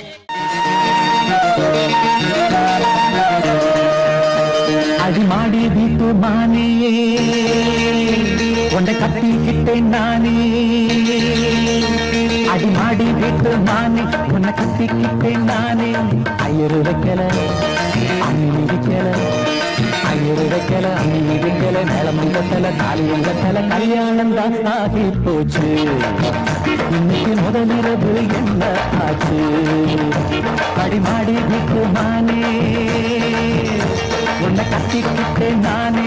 Speaker 3: அடிமாடி வீட்டு மானியே உன்னை கட்டிக்கிட்டேன் நானே அடிமாடி வீட்டு மானே உன்னை கட்டிக்கிட்டேன் நானே ஐயரு வைக்கல அம்மி வைக்கல ஐயரு வைக்கல அம்மி வைக்கல மேளம் வைக்கல தாலி வைக்கல கல்யாணம் தான் ஆகி போச்சு இன்னைக்கு முதலிரவு என்ன ஆச்சு அடிமாடி வீட்டு மானே உன்னை கட்டிக்கிட்டேன் நானே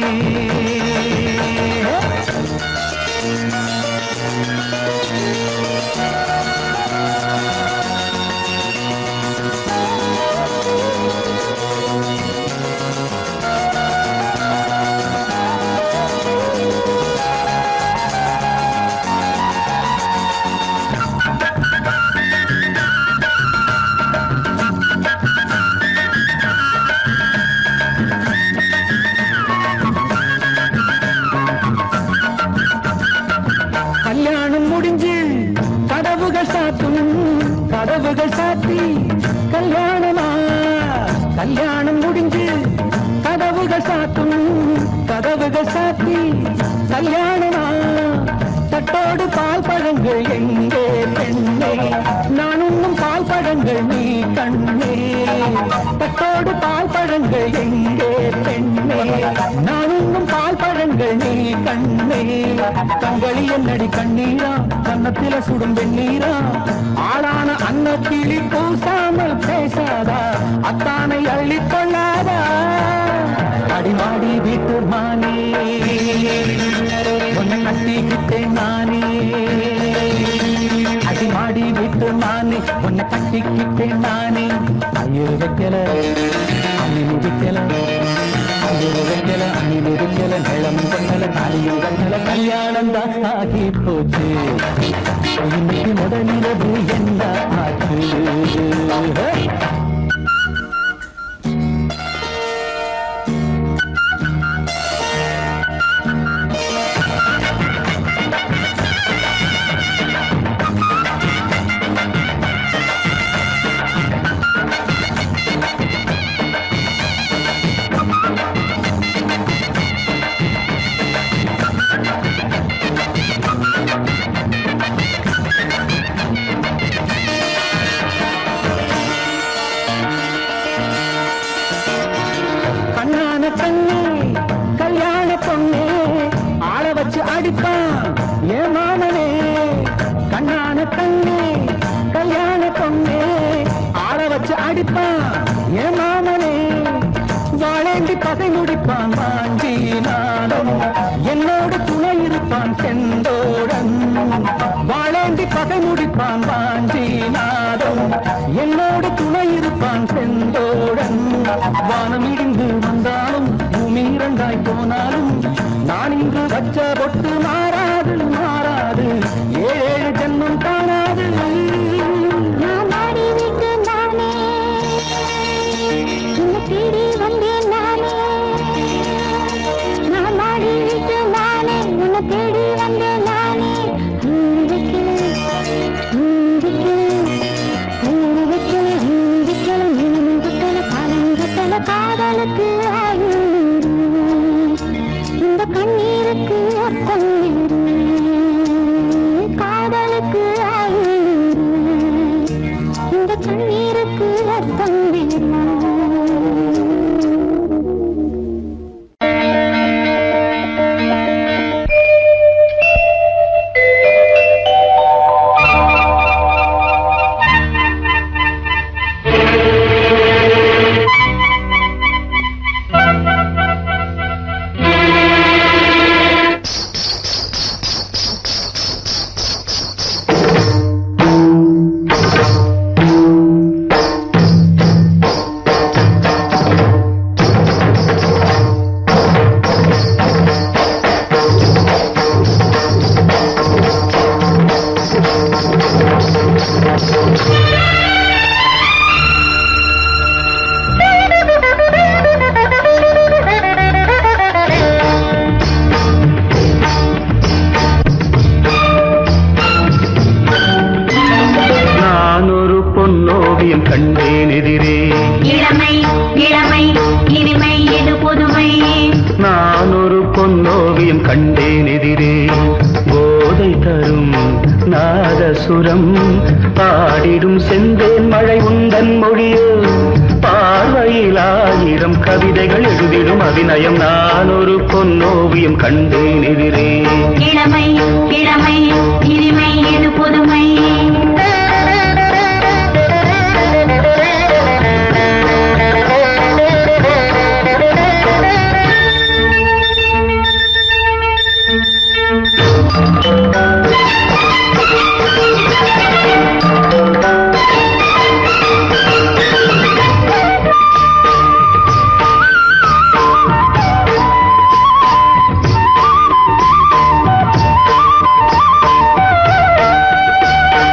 Speaker 3: கல்யாணம் முடிஞ்சு கதவுகள் சாத்தும் கதவுகள் சாத்தி கல்யாணமா கல்யாணம் முடிஞ்சு கதவுகள் சாத்தும் கதவுகள் சாத்தி கல்யாணமா தட்டோடு பால் பழங்கள் எங்கே பெண்ணே நான் உண்ணும் பால் பழங்கள் நீ கண்ணே தட்டோடு பால் பழங்கள் எங்கே பெண்ணே நான் உண்ணும் பால் பழங்கள் நீ கண்ணே கண்களி என்னடி கண்ணீரா கன்னத்தில சுடும் வெண்ணீரா ஆளான அன்னக்கிளி பூசாமல் பேசாதா அத்தானை அள்ளிக் கொள்ளாதா அடிமாடி வீட்டு மானே உன்னை கட்டிக்கிட்டேன் நானே அடிமாடி வீட்டு மானே உன்னை கட்டிக்கிட்டேன் நானே ஐயர் வைக்கல அம்மினி வைக்கல ஐயர் வைக்கல அம்மினி வைக்கல நிலம் கொண்டல தாலியும் கண்டல கல்யாணம் தான் ஆகி போச்சு இன்னைக்கு முதலிரவு என்ன ஆச்சு அடிப்பான் ஏன் மாமனே கண்ணான கண்ணே கல்யாண பொண்ணே ஆள வச்சு அடிப்பான் ஏன் மாமனே வாழேண்டி பகை முடிப்பான் வாஞ்சி நாடம் என்னோடு துணை இருப்பான் செந்தோடன் வாழேண்டி பகை முடிப்பான் வாஞ்சி நாடம் என்னோடு துணை இருப்பான் செந்தோடன் வானம் இடிந்து வந்தாலும் பூமி இரண்டாய் போனாலும் நான் இங்கு வச்ச பொட்டு மாறாது மாறாது ஏழு ஜென்மம் காணாது
Speaker 2: நான் மாடி விட்டு நானே உன்னை தேடி வந்தேன் நானே நான் மாடி விட்டு நானே உன்னை தேடி வந்தேன் நானே ஊரு வைக்கல ஊரு வைக்கல ஊரு வைக்கல ஊரு வைக்கல மீன் வைக்கல காலம் வைக்கல காதலுக்கு ஆயுள் இந்த கண்ணீருக்கு அர்த்தம் வேறு. காதலுக்கு ஆயுள் இந்த கண்ணீருக்கு அர்த்தம் வேறு.
Speaker 3: நான் ஒரு பொன்னோவியம் கண்டேன் எதிரே
Speaker 4: இளமை இளமை இனிமை எது புதுமை
Speaker 3: நான் ஒரு பொன்னோவியம் கண்டேன் எதிரே போதை தரும் நாதசுரம் பாடிடும் செந்தேன் மழை உந்தன் மொழியோ பார்வையில் ஆயிரம் கவிதைகள் எழுதிடும் அபிநயம் நான் ஒரு பொன்னோவியம் கண்டேன் எதிரே
Speaker 4: இளமை இளமை இனிமை எது புதுமை
Speaker 2: ஆ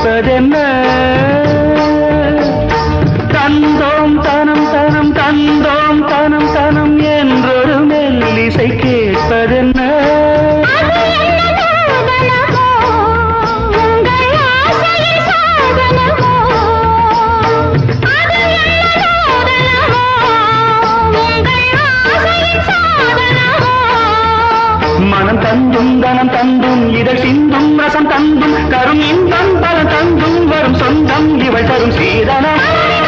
Speaker 3: கேட்பதென்ன தந்தோம் தனம் தனம் தந்தோம் தனம் தனம் என்றொரு மெல்லிசை கேட்பதென்ன மனம் தந்தும் தனம் தந்தும் இதழ் சிந்தும் ரசம் தந்தும் கரும் இன்பம் பல தந்தும் வரும் சொந்தம் இவள் தரும் சீதனம்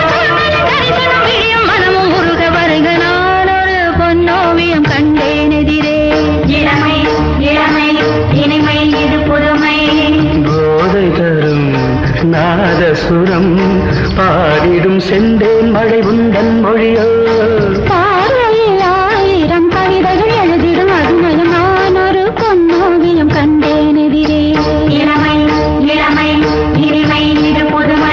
Speaker 4: மனமும் உருக வருக நான் ஒரு பொன்னோவியம் கண்டேன் எதிரே இளமை இளமை இனிமை இது புதுமை
Speaker 3: போதை தரும் நாதசுரம் பாடிடும் செந்தேன் மழை உந்தன் மொழியோ
Speaker 4: பார்வையில் ஆயிரம் கவிதைகள் எழுதிடும் அருமையும் நான் ஒரு பொன்னோவியம் கண்டேன் எதிரே இளமை இளமை இனிமை இது புதுமை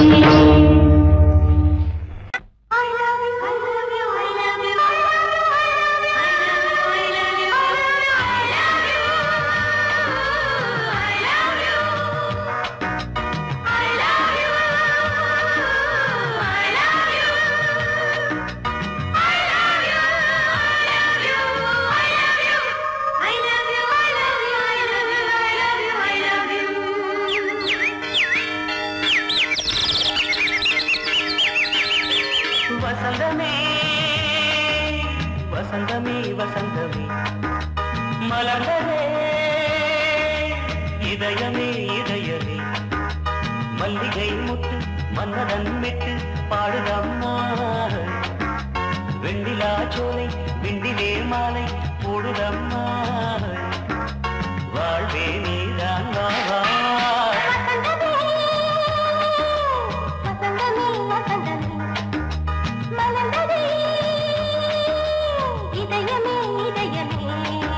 Speaker 3: வசந்தமே வசந்தமே வசந்தமே மலர்ந்ததே இதயமே இதயமே மல்லிகை முட்டு மன்னதன் விட்டு பாடுதம்மா வெண்ணிலா சோலை விண்டிலே மாலை போடுதம்மா வாழ்வே நீதான் வா வா.
Speaker 4: இதயமே இதயமே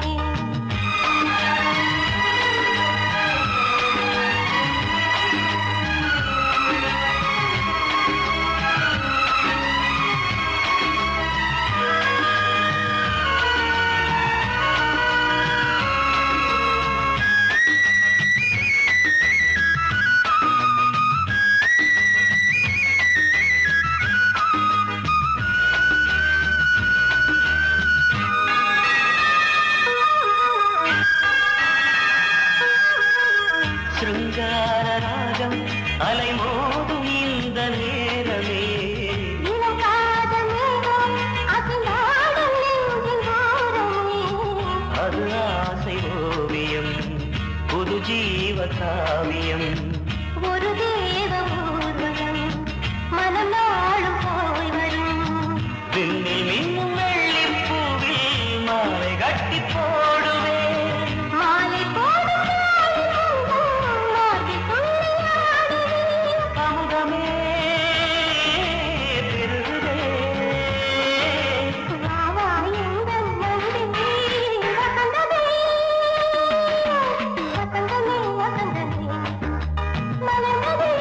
Speaker 3: சிருங்கார ராகம் அலைமோதும் இந்த நேரமே அது ஆசை ஓவியம் புது ஜீவ காவியம்
Speaker 4: ஒரு தேவ ஊர்வலம் மனம் நாளும் போய் வரும்
Speaker 3: விண்ணில் மின்னும் வெள்ளிப் பூவில் மாலை கட்டி போடுவேன்
Speaker 4: மாலை போடும் மார்பில் துள்ளியாடுவேன்.
Speaker 3: அமுதமே பெருகுதே
Speaker 4: வா, வா, எங்கள் நந்தினி. வசந்தமே, வசந்தமே, வசந்தமே. மலர்ந்ததே,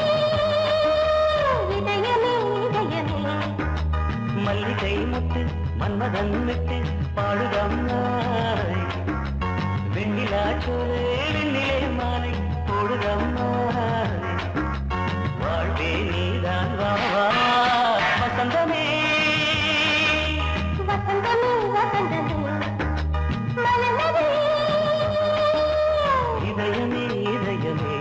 Speaker 4: இதயமே, இதயமே.
Speaker 3: மல்லிகை முத்து மன்மதன் விட்டு பாடுதம் நாய் வெண்ணிலா சோலை வெண்ணிலே மாலை போடுதம் நாய் வாழ்வே நீதான் வா வா வசந்தமே
Speaker 4: வசந்தமே, வசந்தமே. மலர்ந்ததே,
Speaker 3: இதயமே இதயமே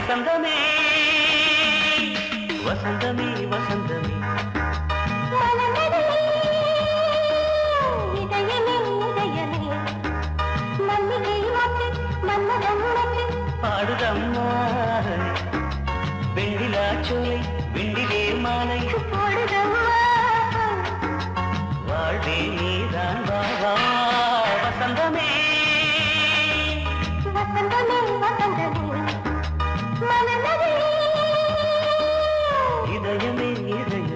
Speaker 3: வசந்தமே வசந்தமே வசந்தமே பாடுதம்மா வெண்ணிலா சோலை வெண்ணிலே மாலை வாழ்வே நீதான் வா வா வசந்தமே இதயமே இதயமே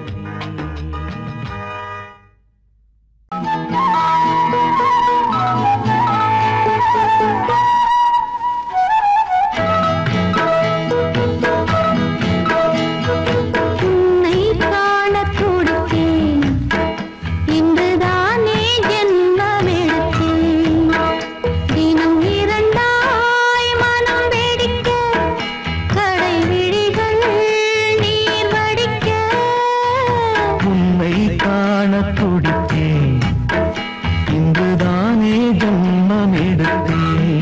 Speaker 2: உன்னை காணத் துடித்தேன். இன்றுதானே ஜென்மமெடுத்தேன். தினம் இரண்டாய் மனம் வெடிக்க, கடை விழிகள் நீர் வடிக்க.
Speaker 5: உன்னை காண துடித்தேன் இன்றுதானே ஜன்மம் எடுத்தேன்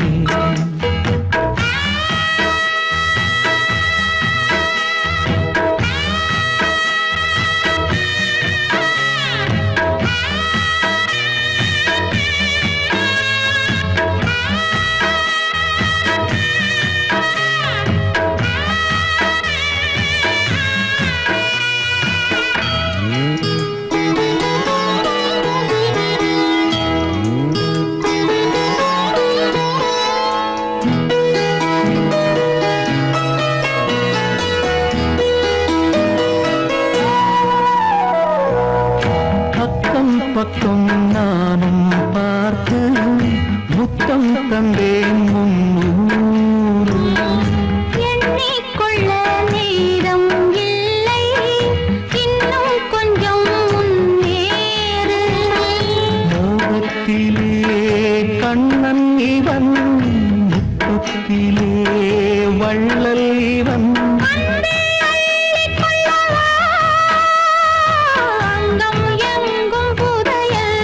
Speaker 5: அக்கம் பக்கம் நானும் பார்த்து முத்தம் தந்தேன் முன்னூறு
Speaker 2: எண்ணிக்கொள்ள நேரம் இல்லை இன்னும் கொஞ்சம் முன்னேறு
Speaker 5: மோகத்திலே கண்ணன் இவன் முத்தத்திலே வள்ளல் இவன்
Speaker 2: அங்கம் எங்கும் புதையல்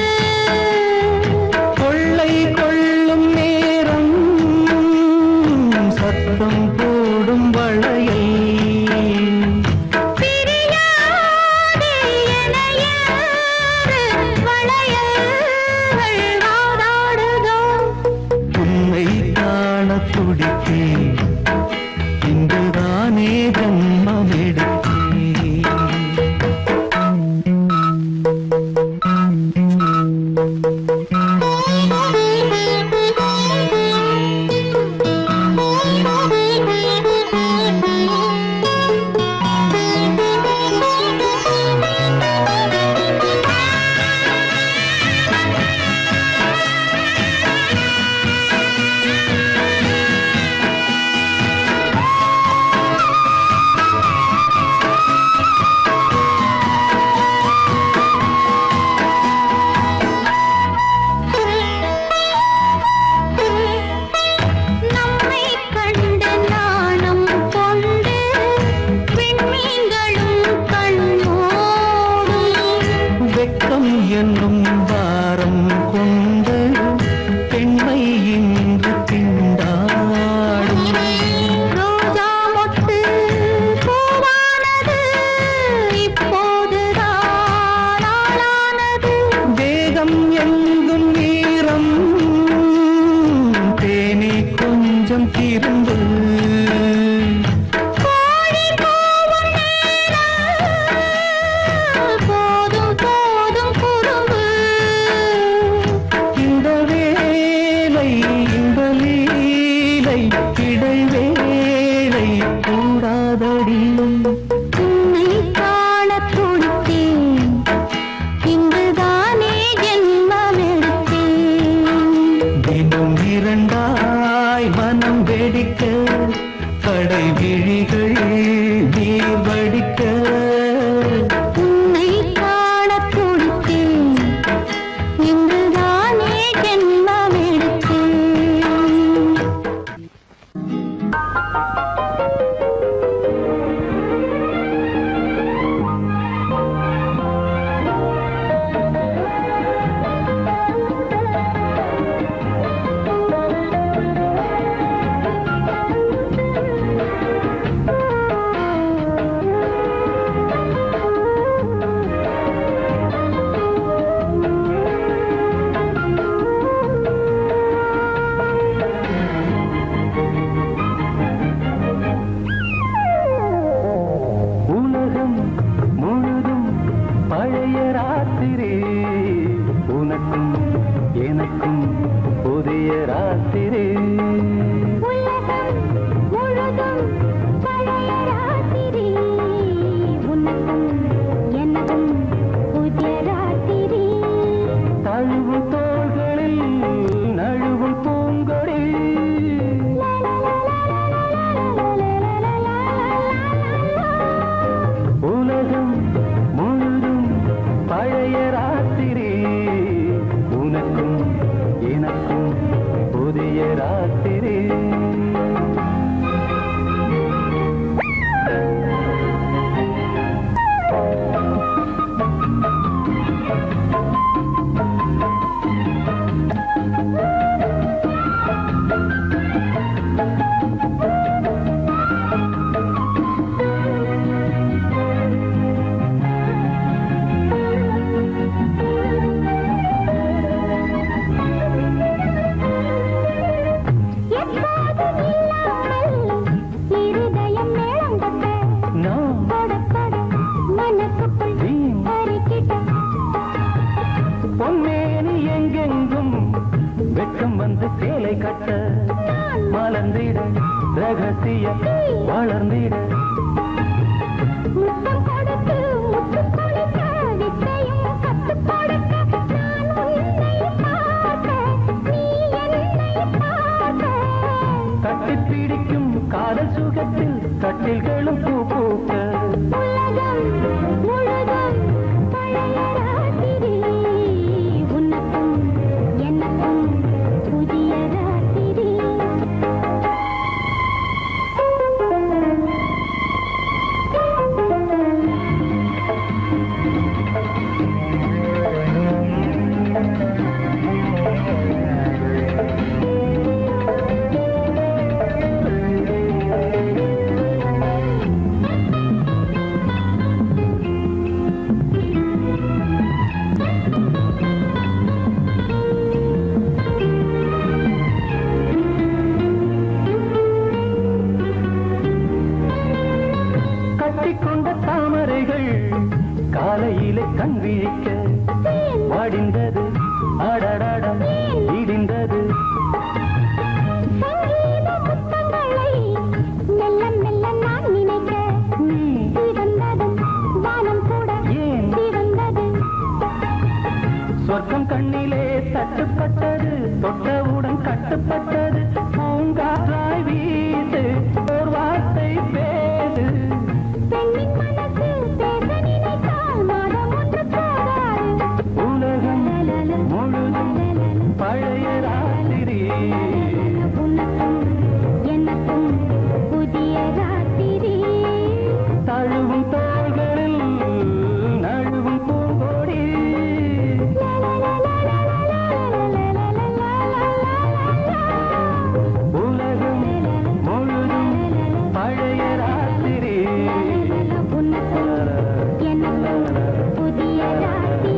Speaker 5: கொள்ளை கொள்ளும் நேரம் சத்தம் போடும் வளையல்
Speaker 2: பிரியாதே எனையாறு வளையல்கள் வாதாடுதோ
Speaker 5: உன்னை காண துடித்தேன் இன்றுதானே ஜன்மம் எடுத்தேன்
Speaker 2: நம்மை கண்டு நாணம் கொண்டு விண்மீன்களும் கண்ணோடும்
Speaker 5: வெட்கம் என்னும் பாரம் கொண்டு பெண்மை இன்று திண்டாடும்
Speaker 2: ரோஜா மொட்டு பூவானது இப்போதுதான் ஆளானது
Speaker 5: வேகம் எங்கும் நீரம் தேனே கொஞ்சம் திருந்து
Speaker 2: கோழி கூவும் நேரம் போதும் போதும் குறும்பு
Speaker 5: இந்த வேலை இந்த லீலை இடைவேளை கூடாதடியும்
Speaker 2: உன்னை காணத் துடித்தேன். இங்குதானே ஜென்மமெடுத்தேன்.
Speaker 5: தினம் இரண்டாய் மனம் வெடிக்க கடை விழிகள் நீர் வடிக்க
Speaker 2: உன்னை காணத் துடித்தேன். இங்குதானே ஜென்மமெடுத்தேன்.
Speaker 3: ராத்திரி
Speaker 2: எப்போதும் இல்லாமல் இருதயம் மேளங்கொட்ட
Speaker 3: நான்
Speaker 2: பட பட மனசுக்குள்
Speaker 3: வீண்
Speaker 2: அரிக்கிட்ட
Speaker 3: பொன்னேனி எங்கெங்கும் வெட்கம் வந்து சேலை கட்ட மலர்ந்திட ரகசிய வளர்ந்திட
Speaker 2: முத்தம் கொடுத்து முத்து கொடுக்க வித்தையும் கத்துக் கொடுக்க நான் உன்னை பார்க்க நீ என்னை பார்க்க
Speaker 3: கட்டி பிடிக்கும் காதல் சுகத்தில் கட்டில்களும் பூ பூக்க
Speaker 2: உலகம் முழுதும் பழைய ராத்திரி உனக்கும் எனக்கும் புதிய ராத்திரி
Speaker 3: கட்டிக்கொண்ட தாமரைகள் காலையிலே கண் விழிக்க வாடிந்தது அடடடம் இடிந்தது
Speaker 2: சங்கீத முத்தங்களை மெல்ல மெல்ல நான் நினைக்க
Speaker 3: நீ
Speaker 2: சிவந்ததும் வானம் கூட
Speaker 3: ஏன்
Speaker 2: சிவந்தது
Speaker 3: சொர்க்கம் கண்ணிலே தட்டுப்பட்டது தொட்டவுடன் கட்டுப்பட்டது பூங்காற்றாய் வீசு ஓர் வார்த்தை பேசு
Speaker 2: பெண்ணின் மனசு பேச நினைத்தால் மாதம் ஒன்று போகாது
Speaker 3: உலகம் முழுதும் பழைய ராத்திரி
Speaker 2: உனக்கும் எனக்கும் புதிய ராத்திரி
Speaker 3: தழுவும் தோள்களில் நழுவும் பூங்கோடி உலகம் முழுதும் பழைய ராத்திரி
Speaker 2: உனக்கும் எனக்கும் புதிய ராத்திரி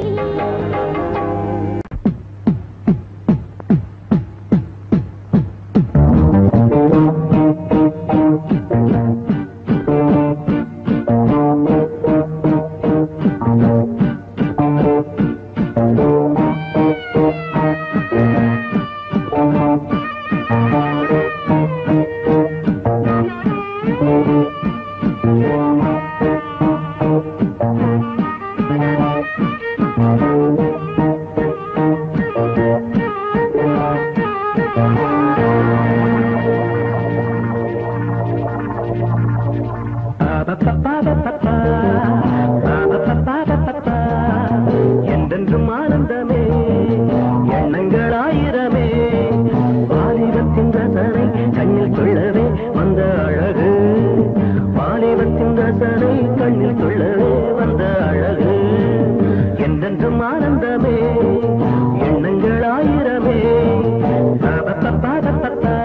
Speaker 3: என்றென்றும் ஆனந்தமே எண்ணங்கள் ஆயிரமே வாலிபத்தின் ரசனை கண்ணில் கொள்ளவே வந்த அழகு வாலிபத்தின் ரசனை கண்ணில் கொள்ளவே வந்த அழகு என்றென்றும் ஆனந்தமே எண்ணங்கள் ஆயிரமே பா-பா-பா-பா-பா-பா.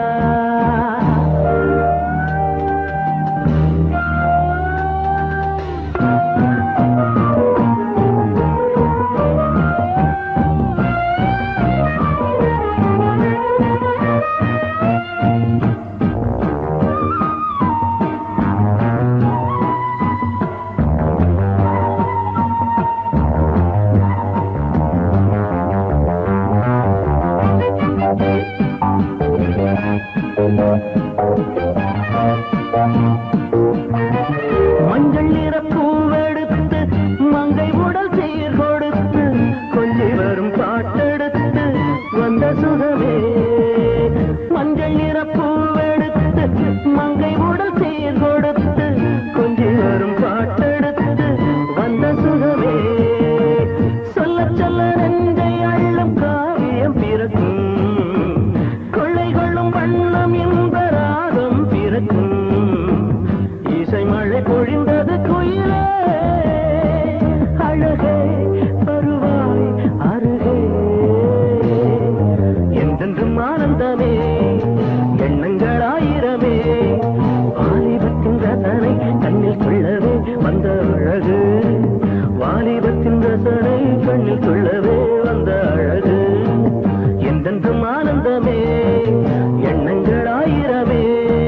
Speaker 3: மஞ்சள் நிற பூவெடுத்து மங்கை உடல் சீர் கொடுத்து கொஞ்சி வரும் பாட்டெடுத்து வந்த சுகமே மஞ்சள் நிற பூவெடுத்து மங்கை உடல் சீர் கொடுத்து கொஞ்சி வரும் பாட்டெடுத்து வந்த சுகமே சொல்ல சொல்ல நெஞ்சை அள்ளும் காவியம் பிறக்கும் கொள்ளை கொள்ளும் வண்ண என்றென்றும் ஆனந்தமே எண்ணங்கள் ஆயிரமே வாலிபத்தின் ரசனை கண்ணில் கொள்ளவே வந்த அழகு வாலிபத்தின் ரசனை கண்ணில் கொள்ளவே வந்த அழகு என்றென்றும் ஆனந்தமே எண்ணங்கள் ஆயிரமே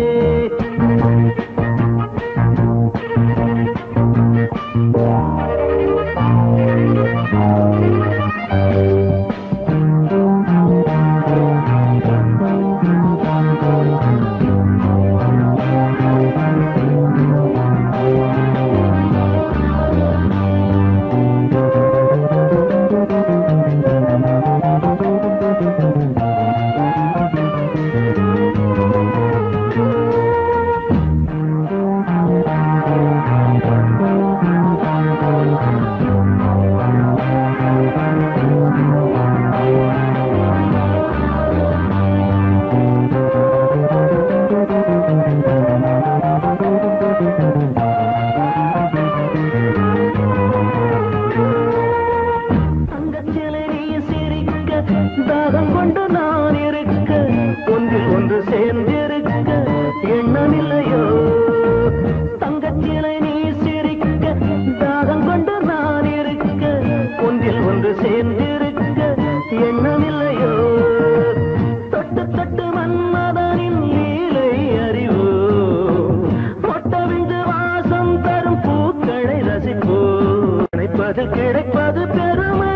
Speaker 3: தங்கச்சிலை நீ சிரிக்க தாகம் கொண்டு நான் இருக்க ஒன்றில் ஒன்று சேர்ந்திருக்க எண்ணமில்லையோ தங்கச்சிலை நீ சிரிக்க தாகம் கொண்டு நான் இருக்க ஒன்றில் ஒன்று சேர்ந்திருக்க எண்ணமில்லையோ தொட்டு தொட்டு மன்மதனின் லீலை அறிவோ மொட்டவிந்து வாசம் தரும் பூக்களை ரசிப்போ கிடைப்பது கிடைப்பது பெருமை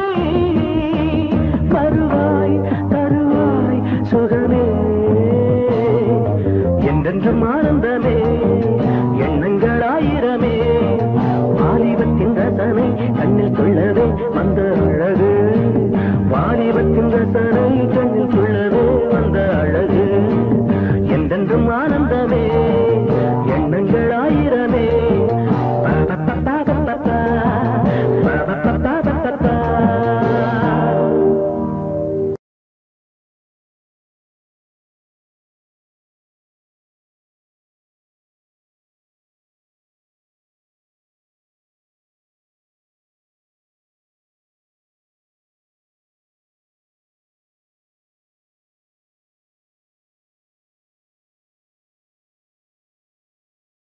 Speaker 3: வருவாய் தருவாய் சுகமே என்றென்றும் ஆனந்தமே எண்ணங்கள் ஆயிரமே வாலிபத்தின் ரசனை கண்ணில் கொள்ளவே வந்த அழகு வாலிபத்தின் ரசனை